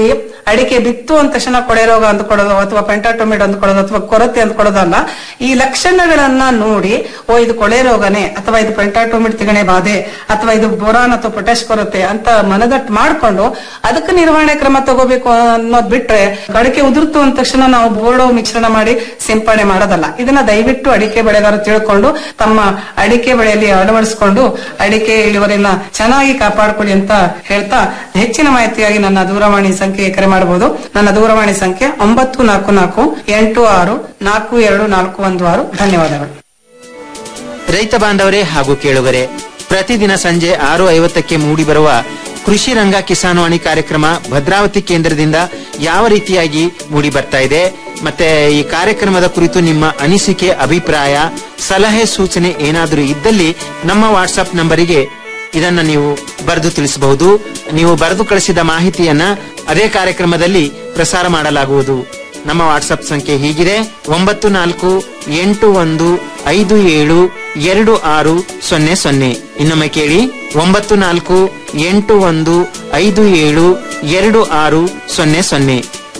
ಅಡಿಕೆ ಬಿತ್ತು ಅಂದ ತಕ್ಷಣ ಕೊಳೆ ರೋಗ ಅಂದ್ಕೊಳ್ಳೋದು ಅಥವಾ ಪೆಂಟಾಟೋಮಿಡ್ ಅಂದ್ಕೊಳ್ಳೋದು ಅಥವಾ ಕೊರತೆ ಅಂದ್ಕೊಳ್ಳೋದಲ್ಲ ಈ ಲಕ್ಷಣಗಳನ್ನ ನೋಡಿ ಓ ಇದು ಕೊಳೆ ರೋಗನೇ ಅಥವಾ ಇದು ಪೆಂಟಾಟೋಮಿಡ್ ತಿಗಣೆ ಬಾಧೆ ಅಥವಾ ಇದು ಬೋರಾನ್ ಅಥವಾ ಪೊಟ್ಯಾಶ್ ಕೊರತೆ ಅಂತ ಮನದಟ್ಟು ಮಾಡ್ಕೊಂಡು ಅದಕ್ಕೆ ನಿರ್ವಹಣೆ ಕ್ರಮ ತಗೋಬೇಕು ಅನ್ನೋದ್ ಬಿಟ್ರೆ ಅಡಿಕೆ ಉದುರ್ತು ಅಂದ ತಕ್ಷಣ ನಾವು ಬೋರ್ಡೋ ಮಿಶ್ರಣ ಮಾಡಿ ಸಿಂಪಡಣೆ ಮಾಡೋದಲ್ಲ ಇದನ್ನ ದಯವಿಟ್ಟು ಅಡಿಕೆ ಬೆಳೆಗಾರರು ತಿಳ್ಕೊಂಡು ತಮ್ಮ ಅಡಿಕೆ ಬೆಳೆಯಲ್ಲಿ ಅಳವಡಿಸಿಕೊಂಡು ಅಡಿಕೆ ಇಳುವರಿನ ಚೆನ್ನಾಗಿ ಕಾಪಾಡ್ಕೊಳ್ಳಿ ಅಂತ ಹೇಳ್ತಾ ಹೆಚ್ಚಿನ ಮಾಹಿತಿಯಾಗಿ ನನ್ನ ದೂರವಾಣಿ ಸಂಖ್ಯೆಗೆ ಕರೆ ಮಾಡಬಹುದು ನನ್ನ ದೂರವಾಣಿ ಸಂಖ್ಯೆ ಒಂಬತ್ತು ನಾಲ್ಕು ನಾಲ್ಕು ಎಂಟು ಆರು ನಾಲ್ಕು ಎರಡು ನಾಲ್ಕು ಒಂದು ಆರು ಧನ್ಯವಾದಗಳು ರೈತ ಬಾಂಧವರೇ ಹಾಗೂ ಕೇಳುಗರೆ ಪ್ರತಿದಿನ ಸಂಜೆ ಆರು ಐವತ್ತಕ್ಕೆ ಮೂಡಿಬರುವ ಕೃಷಿ ರಂಗ ಕಿಸಾನ್ವಾಣಿ ಕಾರ್ಯಕ್ರಮ ಭದ್ರಾವತಿ ಕೇಂದ್ರದಿಂದ ಯಾವ ರೀತಿಯಾಗಿ ಮೂಡಿ ಬರ್ತಾ ಇದೆ ಮತ್ತೆ ಈ ಕಾರ್ಯಕ್ರಮದ ಕುರಿತು ನಿಮ್ಮ ಅನಿಸಿಕೆ ಅಭಿಪ್ರಾಯ ಸಲಹೆ ಸೂಚನೆ ಏನಾದರೂ ಇದ್ದಲ್ಲಿ ನಮ್ಮ ವಾಟ್ಸ್ಆಪ್ ನಂಬರಿಗೆ ಇದನ್ನ ನೀವು ಬರೆದು ತಿಳಿಸಬಹುದು ನೀವು ಬರೆದು ಕಳಿಸಿದ ಮಾಹಿತಿಯನ್ನ ಅದೇ ಕಾರ್ಯಕ್ರಮದಲ್ಲಿ ಪ್ರಸಾರ ಮಾಡಲಾಗುವುದು ನಮ್ಮ ವಾಟ್ಸ್ಆಪ್ ಸಂಖ್ಯೆ ಹೀಗಿದೆ ಒಂಬತ್ತು ನಾಲ್ಕು ಎಂಟು ಒಂದು ಐದು ಏಳು ಎರಡು ಆರು ಸೊನ್ನೆ ಸೊನ್ನೆ ಇನ್ನೊಮ್ಮೆ ಕೇಳಿ ಒಂಬತ್ತು ನಾಲ್ಕು ಎಂಟು ಒಂದು ಐದು ಏಳು ಎರಡು ಆರು ಸೊನ್ನೆ ಸೊನ್ನೆ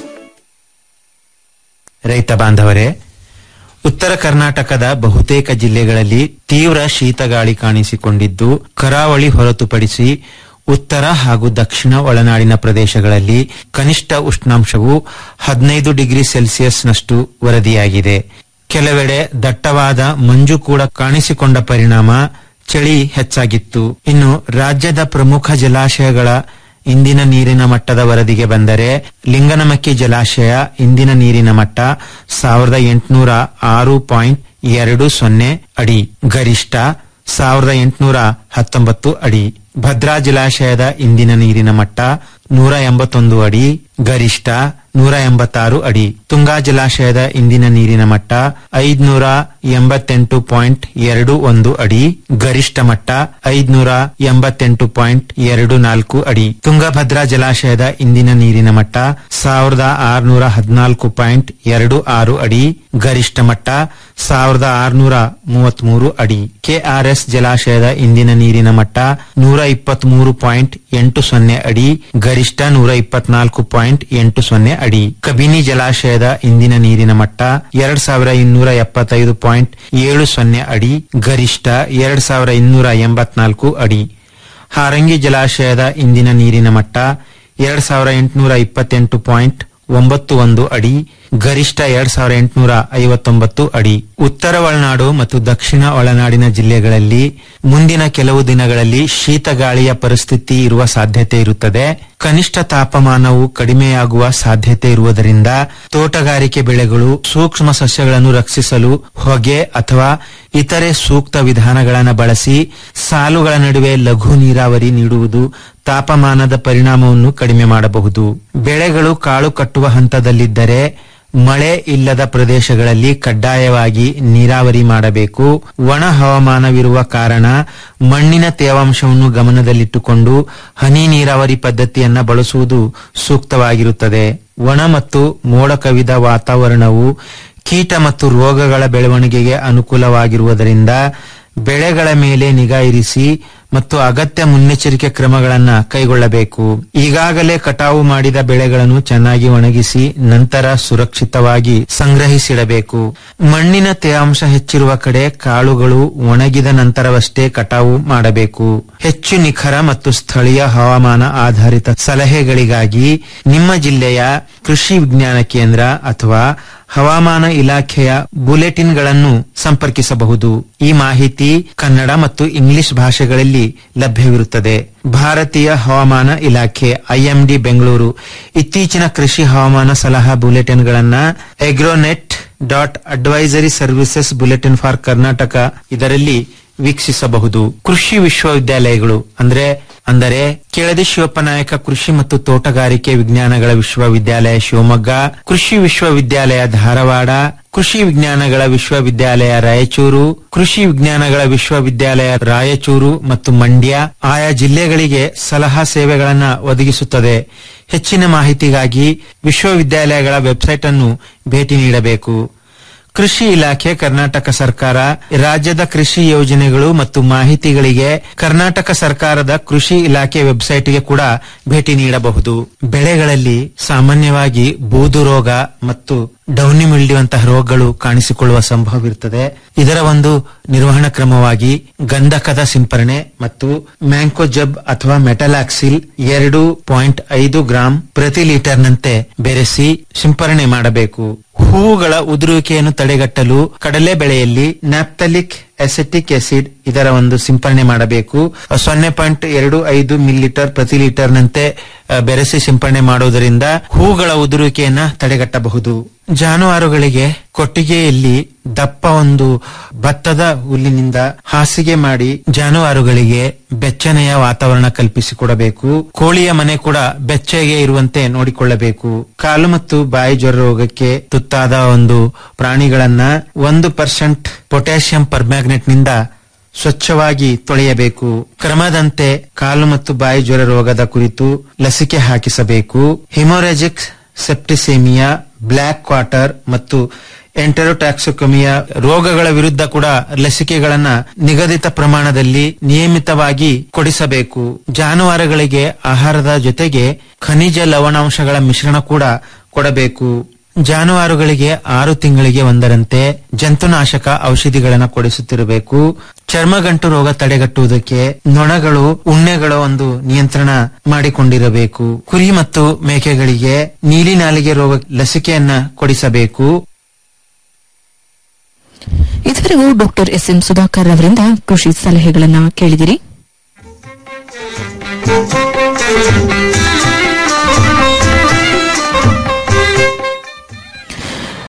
ರೈತ ಬಾಂಧವರೇ ಉತ್ತರ ಕರ್ನಾಟಕದ ಬಹುತೇಕ ಜಿಲ್ಲೆಗಳಲ್ಲಿ ತೀವ್ರ ಶೀತಗಾಳಿ ಕಾಣಿಸಿಕೊಂಡಿದ್ದು ಕರಾವಳಿ ಹೊರತುಪಡಿಸಿ ಉತ್ತರ ಹಾಗೂ ದಕ್ಷಿಣ ಒಳನಾಡಿನ ಪ್ರದೇಶಗಳಲ್ಲಿ ಕನಿಷ್ಠ ಉಷ್ಣಾಂಶವು ಹದಿನೈದು ಡಿಗ್ರಿ ಸೆಲ್ಸಿಯಸ್ನಷ್ಟು ವರದಿಯಾಗಿದೆ ಕೆಲವೆಡೆ ದಟ್ಟವಾದ ಮಂಜು ಕೂಡ ಕಾಣಿಸಿಕೊಂಡ ಪರಿಣಾಮ ಚಳಿ ಹೆಚ್ಚಾಗಿತ್ತು ಇನ್ನು ರಾಜ್ಯದ ಪ್ರಮುಖ ಜಲಾಶಯಗಳ ಇಂದಿನ ನೀರಿನ ಮಟ್ಟದ ವರದಿಗೆ ಬಂದರೆ ಲಿಂಗನಮಕ್ಕಿ ಜಲಾಶಯ ಇಂದಿನ ನೀರಿನ ಮಟ್ಟ ಸಾವಿರದ ಎಂಟುನೂರ ಆರು ಪಾಯಿಂಟ್ ಎರಡು ಸೊನ್ನೆ ಅಡಿ ಗರಿಷ್ಠ ಸಾವಿರದ ಎಂಟುನೂರ ಹತ್ತೊಂಬತ್ತು ಅಡಿ ಭದ್ರಾ ಜಲಾಶಯದ ಇಂದಿನ ನೀರಿನ ಮಟ್ಟ ನೂರ ಎಂಬತ್ತೊಂದು ಅಡಿ ಗರಿಷ್ಠ ನೂರ ಎಂಬತ್ತಾರು ಅಡಿ ತುಂಗಾ ಜಲಾಶಯದ ಇಂದಿನ ನೀರಿನ ಮಟ್ಟ ಐದ್ನೂರ ಎಂಬತ್ತೆಂಟು ಪಾಯಿಂಟ್ ಎರಡು ಒಂದು ಅಡಿ ಗರಿಷ್ಠ ಮಟ್ಟ ಐದ್ನೂರ ಎಂಬತ್ತೆಂಟು ಪಾಯಿಂಟ್ ಎರಡು ನಾಲ್ಕು ಅಡಿ ತುಂಗಭದ್ರಾ ಜಲಾಶಯದ ಇಂದಿನ ನೀರಿನ ಮಟ್ಟ ಸಾವಿರದ ಆರುನೂರ ಹದಿನಾಲ್ಕು ಪಾಯಿಂಟ್ ಎರಡು ಆರು ಅಡಿ ಗರಿಷ್ಠ ಮಟ್ಟ ಸಾವಿರದ ಆರುನೂರ ಮೂವತ್ಮೂರು ಅಡಿ ಕೆಆರ್ಎಸ್ ಜಲಾಶಯದ ಇಂದಿನ ನೀರಿನ ಮಟ್ಟ ನೂರ ಇಪ್ಪತ್ಮೂರು ಪಾಯಿಂಟ್ ಎಂಟು ಸೊನ್ನೆ ಅಡಿ ಗರಿಷ್ಠ ನೂರ ಇಪ್ಪತ್ನಾಲ್ಕು ಪಾಯಿಂಟ್ ಎಂಟು ಸೊನ್ನೆ ಅಡಿ ಕಬಿನಿ ಜಲಾಶಯದ ಇಂದಿನ ನೀರಿನ ಮಟ್ಟ ಎರಡ್ ಸಾವಿರ ಇನ್ನೂರ ಎಪ್ಪತ್ತೈದು ಪಾಯಿಂಟ್ ಏಳು ಸೊನ್ನೆ ಅಡಿ ಗರಿಷ್ಠ ಎರಡ್ ಸಾವಿರ ಇನ್ನೂರ ಎಂಬತ್ನಾಲ್ಕು ಅಡಿ ಹಾರಂಗಿ ಜಲಾಶಯದ ಇಂದಿನ ನೀರಿನ ಮಟ್ಟ ಎರಡ್ ಸಾವಿರ ಎಂಟುನೂರ ಇಪ್ಪತ್ತೆಂಟು ಪಾಯಿಂಟ್ ಒಂಬತ್ತು ಒಂದು ಅಡಿ ಗರಿಷ್ಠ ಎರಡ್ ಸಾವಿರ ಎಂಟುನೂರ ಐವತ್ತೊಂಬತ್ತು ಅಡಿ ಉತ್ತರ ಒಳನಾಡು ಮತ್ತು ದಕ್ಷಿಣ ಒಳನಾಡಿನ ಜಿಲ್ಲೆಗಳಲ್ಲಿ ಮುಂದಿನ ಕೆಲವು ದಿನಗಳಲ್ಲಿ ಶೀತಗಾಳಿಯ ಪರಿಸ್ಥಿತಿ ಇರುವ ಸಾಧ್ಯತೆ ಇರುತ್ತದೆ ಕನಿಷ್ಠ ತಾಪಮಾನವು ಕಡಿಮೆಯಾಗುವ ಸಾಧ್ಯತೆ ಇರುವುದರಿಂದ ತೋಟಗಾರಿಕೆ ಬೆಳೆಗಳು ಸೂಕ್ಷ್ಮ ಸಸ್ಯಗಳನ್ನು ರಕ್ಷಿಸಲು ಹೊಗೆ ಅಥವಾ ಇತರೆ ಸೂಕ್ತ ವಿಧಾನಗಳನ್ನು ಬಳಸಿ ಸಾಲುಗಳ ನಡುವೆ ಲಘು ನೀರಾವರಿ ನೀಡುವುದು ತಾಪಮಾನದ ಪರಿಣಾಮವನ್ನು ಕಡಿಮೆ ಮಾಡಬಹುದು ಬೆಳೆಗಳು ಕಾಳು ಕಟ್ಟುವ ಹಂತದಲ್ಲಿದ್ದರೆ ಮಳೆ ಇಲ್ಲದ ಪ್ರದೇಶಗಳಲ್ಲಿ ಕಡ್ಡಾಯವಾಗಿ ನೀರಾವರಿ ಮಾಡಬೇಕು ಒಣ ಹವಾಮಾನವಿರುವ ಕಾರಣ ಮಣ್ಣಿನ ತೇವಾಂಶವನ್ನು ಗಮನದಲ್ಲಿಟ್ಟುಕೊಂಡು ಹನಿ ನೀರಾವರಿ ಪದ್ಧತಿಯನ್ನ ಬಳಸುವುದು ಸೂಕ್ತವಾಗಿರುತ್ತದೆ ಒಣ ಮತ್ತು ಮೋಡ ಕವಿದ ವಾತಾವರಣವು ಕೀಟ ಮತ್ತು ರೋಗಗಳ ಬೆಳವಣಿಗೆಗೆ ಅನುಕೂಲವಾಗಿರುವುದರಿಂದ ಬೆಳೆಗಳ ಮೇಲೆ ನಿಗಾ ಇರಿಸಿ ಮತ್ತು ಅಗತ್ಯ ಮುನ್ನೆಚ್ಚರಿಕೆ ಕ್ರಮಗಳನ್ನು ಕೈಗೊಳ್ಳಬೇಕು ಈಗಾಗಲೇ ಕಟಾವು ಮಾಡಿದ ಬೆಳೆಗಳನ್ನು ಚೆನ್ನಾಗಿ ಒಣಗಿಸಿ ನಂತರ ಸುರಕ್ಷಿತವಾಗಿ ಸಂಗ್ರಹಿಸಿಡಬೇಕು ಮಣ್ಣಿನ ತೇವಾಂಶ ಹೆಚ್ಚಿರುವ ಕಡೆ ಕಾಳುಗಳು ಒಣಗಿದ ನಂತರವಷ್ಟೇ ಕಟಾವು ಮಾಡಬೇಕು ಹೆಚ್ಚು ನಿಖರ ಮತ್ತು ಸ್ಥಳೀಯ ಹವಾಮಾನ ಆಧಾರಿತ ಸಲಹೆಗಳಿಗಾಗಿ ನಿಮ್ಮ ಜಿಲ್ಲೆಯ ಕೃಷಿ ವಿಜ್ಞಾನ ಕೇಂದ್ರ ಅಥವಾ ಹವಾಮಾನ ಇಲಾಖೆಯ ಬುಲೆಟಿನ್ಗಳನ್ನು ಸಂಪರ್ಕಿಸಬಹುದು ಈ ಮಾಹಿತಿ ಕನ್ನಡ ಮತ್ತು ಇಂಗ್ಲಿಷ್ ಭಾಷೆಗಳಲ್ಲಿ ಲಭ್ಯವಿರುತ್ತದೆ ಭಾರತೀಯ ಹವಾಮಾನ ಇಲಾಖೆ ಐಎಂಡಿ ಬೆಂಗಳೂರು ಇತ್ತೀಚಿನ ಕೃಷಿ ಹವಾಮಾನ ಸಲಹಾ ಬುಲೆಟಿನ್ಗಳನ್ನ agronet dot advisory services bulletin for Karnataka ಇದರಲ್ಲಿ ವೀಕ್ಷಿಸಬಹುದು ಕೃಷಿ ವಿಶ್ವವಿದ್ಯಾಲಯಗಳು ಅಂದ್ರೆ ಅಂದರೆ ಕೆಳದಿ ಶಿವಪ್ಪನಾಯಕ ಕೃಷಿ ಮತ್ತು ತೋಟಗಾರಿಕೆ ವಿಜ್ಞಾನಗಳ ವಿಶ್ವವಿದ್ಯಾಲಯ ಶಿವಮೊಗ್ಗ ಕೃಷಿ ವಿಶ್ವವಿದ್ಯಾಲಯ ಧಾರವಾಡ ಕೃಷಿ ವಿಜ್ಞಾನಗಳ ವಿಶ್ವವಿದ್ಯಾಲಯ ರಾಯಚೂರು ಕೃಷಿ ವಿಜ್ಞಾನಗಳ ವಿಶ್ವವಿದ್ಯಾಲಯ ರಾಯಚೂರು ಮತ್ತು ಮಂಡ್ಯ ಆಯಾ ಜಿಲ್ಲೆಗಳಿಗೆ ಸಲಹಾ ಸೇವೆಗಳನ್ನ ಒದಗಿಸುತ್ತದೆ ಹೆಚ್ಚಿನ ಮಾಹಿತಿಗಾಗಿ ವಿಶ್ವವಿದ್ಯಾಲಯಗಳ ವೆಬ್ಸೈಟ್ ಅನ್ನು ಭೇಟಿ ನೀಡಬೇಕು ಕೃಷಿ ಇಲಾಖೆ ಕರ್ನಾಟಕ ಸರ್ಕಾರ ರಾಜ್ಯದ ಕೃಷಿ ಯೋಜನೆಗಳು ಮತ್ತು ಮಾಹಿತಿಗಳಿಗೆ ಕರ್ನಾಟಕ ಸರ್ಕಾರದ ಕೃಷಿ ಇಲಾಖೆ ವೆಬ್ಸೈಟ್ಗೆ ಕೂಡ ಭೇಟಿ ನೀಡಬಹುದು ಬೆಳೆಗಳಲ್ಲಿ ಸಾಮಾನ್ಯವಾಗಿ ಬೂದು ರೋಗ ಮತ್ತು ಡೌನಿ ಮಿಲ್ಡಿಯುವಂತಹ ರೋಗಗಳು ಕಾಣಿಸಿಕೊಳ್ಳುವ ಸಂಭವವಿರುತ್ತದೆ ಇದರ ಒಂದು ನಿರ್ವಹಣಾ ಕ್ರಮವಾಗಿ ಗಂಧಕದ ಸಿಂಪರಣೆ ಮತ್ತು ಮ್ಯಾಂಕೋಜಬ್ ಅಥವಾ ಮೆಟಲಾಕ್ಸಿಲ್ ಎರಡು ಪಾಯಿಂಟ್ ಐದು ಗ್ರಾಂ ಪ್ರತಿ ಲೀಟರ್ನಂತೆ ಬೆರೆಸಿ ಸಿಂಪರಣೆ ಮಾಡಬೇಕು ಹೂವುಗಳ ಉದುರುವಿಕೆಯನ್ನು ತಡೆಗಟ್ಟಲು ಕಡಲೆ ಬೆಳೆಯಲ್ಲಿ ನ್ಯಾಪ್ತಲಿಕ್ ಅಸೆಟಿಕ್ ಆಸಿಡ್ ಇದರ ಒಂದು ಸಿಂಪರಣೆ ಮಾಡಬೇಕು ಸೊನ್ನೆ ಪಾಯಿಂಟ್ ಎರಡು ಐದು ಮಿಲಿಲೀಟರ್ ಪ್ರತಿ ಲೀಟರ್ನಂತೆ ಆ, ಬೆರೆಸಿ ಸಿಂಪರಣೆ ಮಾಡುವುದರಿಂದ ಹೂಗಳ ಉದುರುವಿಕೆಯನ್ನ ತಡೆಗಟ್ಟಬಹುದು ಜಾನುವಾರುಗಳಿಗೆ ಕೊಟ್ಟಿಗೆಯಲ್ಲಿ ದಪ್ಪ ಒಂದು ಭತ್ತದ ಹುಲ್ಲಿನಿಂದ ಹಾಸಿಗೆ ಮಾಡಿ ಜಾನುವಾರುಗಳಿಗೆ ಬೆಚ್ಚನೆಯ ವಾತಾವರಣ ಕಲ್ಪಿಸಿಕೊಡಬೇಕು ಕೋಳಿಯ ಮನೆ ಕೂಡ ಬೆಚ್ಚಗೆ ಇರುವಂತೆ ನೋಡಿಕೊಳ್ಳಬೇಕು ಕಾಲು ಮತ್ತು ಬಾಯಿ ಜ್ವರ ರೋಗಕ್ಕೆ ತುತ್ತಾದ ಒಂದು ಪ್ರಾಣಿಗಳನ್ನ ಒಂದು ಪರ್ಸೆಂಟ್ ಪೊಟ್ಯಾಷಿಯಂ ಪರ್ಮ್ಯಾಗ್ನೆಟ್ ನಿಂದ ಸ್ವಚ್ಛವಾಗಿ ತೊಳೆಯಬೇಕು ಕ್ರಮದಂತೆ ಕಾಲು ಮತ್ತು ಬಾಯಿ ಜ್ವರ ರೋಗದ ಕುರಿತು ಲಸಿಕೆ ಹಾಕಿಸಬೇಕು ಹಿಮೋರೆಜಿಕ್ ಸೆಪ್ಟಿಸೇಮಿಯಾ ಬ್ಲ್ಯಾಕ್ ಕ್ವಾರ್ಟರ್ ಮತ್ತು ಎಂಟೆರೋಟ್ಯಾಕ್ಸೋಕಮಿಯಾ ರೋಗಗಳ ವಿರುದ್ಧ ಕೂಡ ಲಸಿಕೆಗಳನ್ನ ನಿಗದಿತ ಪ್ರಮಾಣದಲ್ಲಿ ನಿಯಮಿತವಾಗಿ ಕೊಡಿಸಬೇಕು ಜಾನುವಾರುಗಳಿಗೆ ಆಹಾರದ ಜೊತೆಗೆ ಖನಿಜ ಲವಣಾಂಶಗಳ ಮಿಶ್ರಣ ಕೂಡ ಕೊಡಬೇಕು ಜಾನುವಾರುಗಳಿಗೆ ಆರು ತಿಂಗಳಿಗೆ ಒಂದರಂತೆ ಜಂತುನಾಶಕ ಔಷಧಿಗಳನ್ನು ಕೊಡಿಸುತ್ತಿರಬೇಕು ಚರ್ಮಗಂಟು ರೋಗ ತಡೆಗಟ್ಟುವುದಕ್ಕೆ ನೊಣಗಳು ಉಣ್ಣೆಗಳ ಒಂದು ನಿಯಂತ್ರಣ ಮಾಡಿಕೊಂಡಿರಬೇಕು ಕುರಿ ಮತ್ತು ಮೇಕೆಗಳಿಗೆ ನೀಲಿ ನಾಲಿಗೆ ರೋಗ ಲಸಿಕೆಯನ್ನ ಕೊಡಿಸಬೇಕು ಇದುವರೆಗೂ ಡಾಕ್ಟರ್ ಎಸ್ ಎಂ ಸುಧಾಕರ್ ಅವರಿಂದ ಕೃಷಿ ಸಲಹೆಗಳನ್ನ ಕೇಳಿದಿರಿ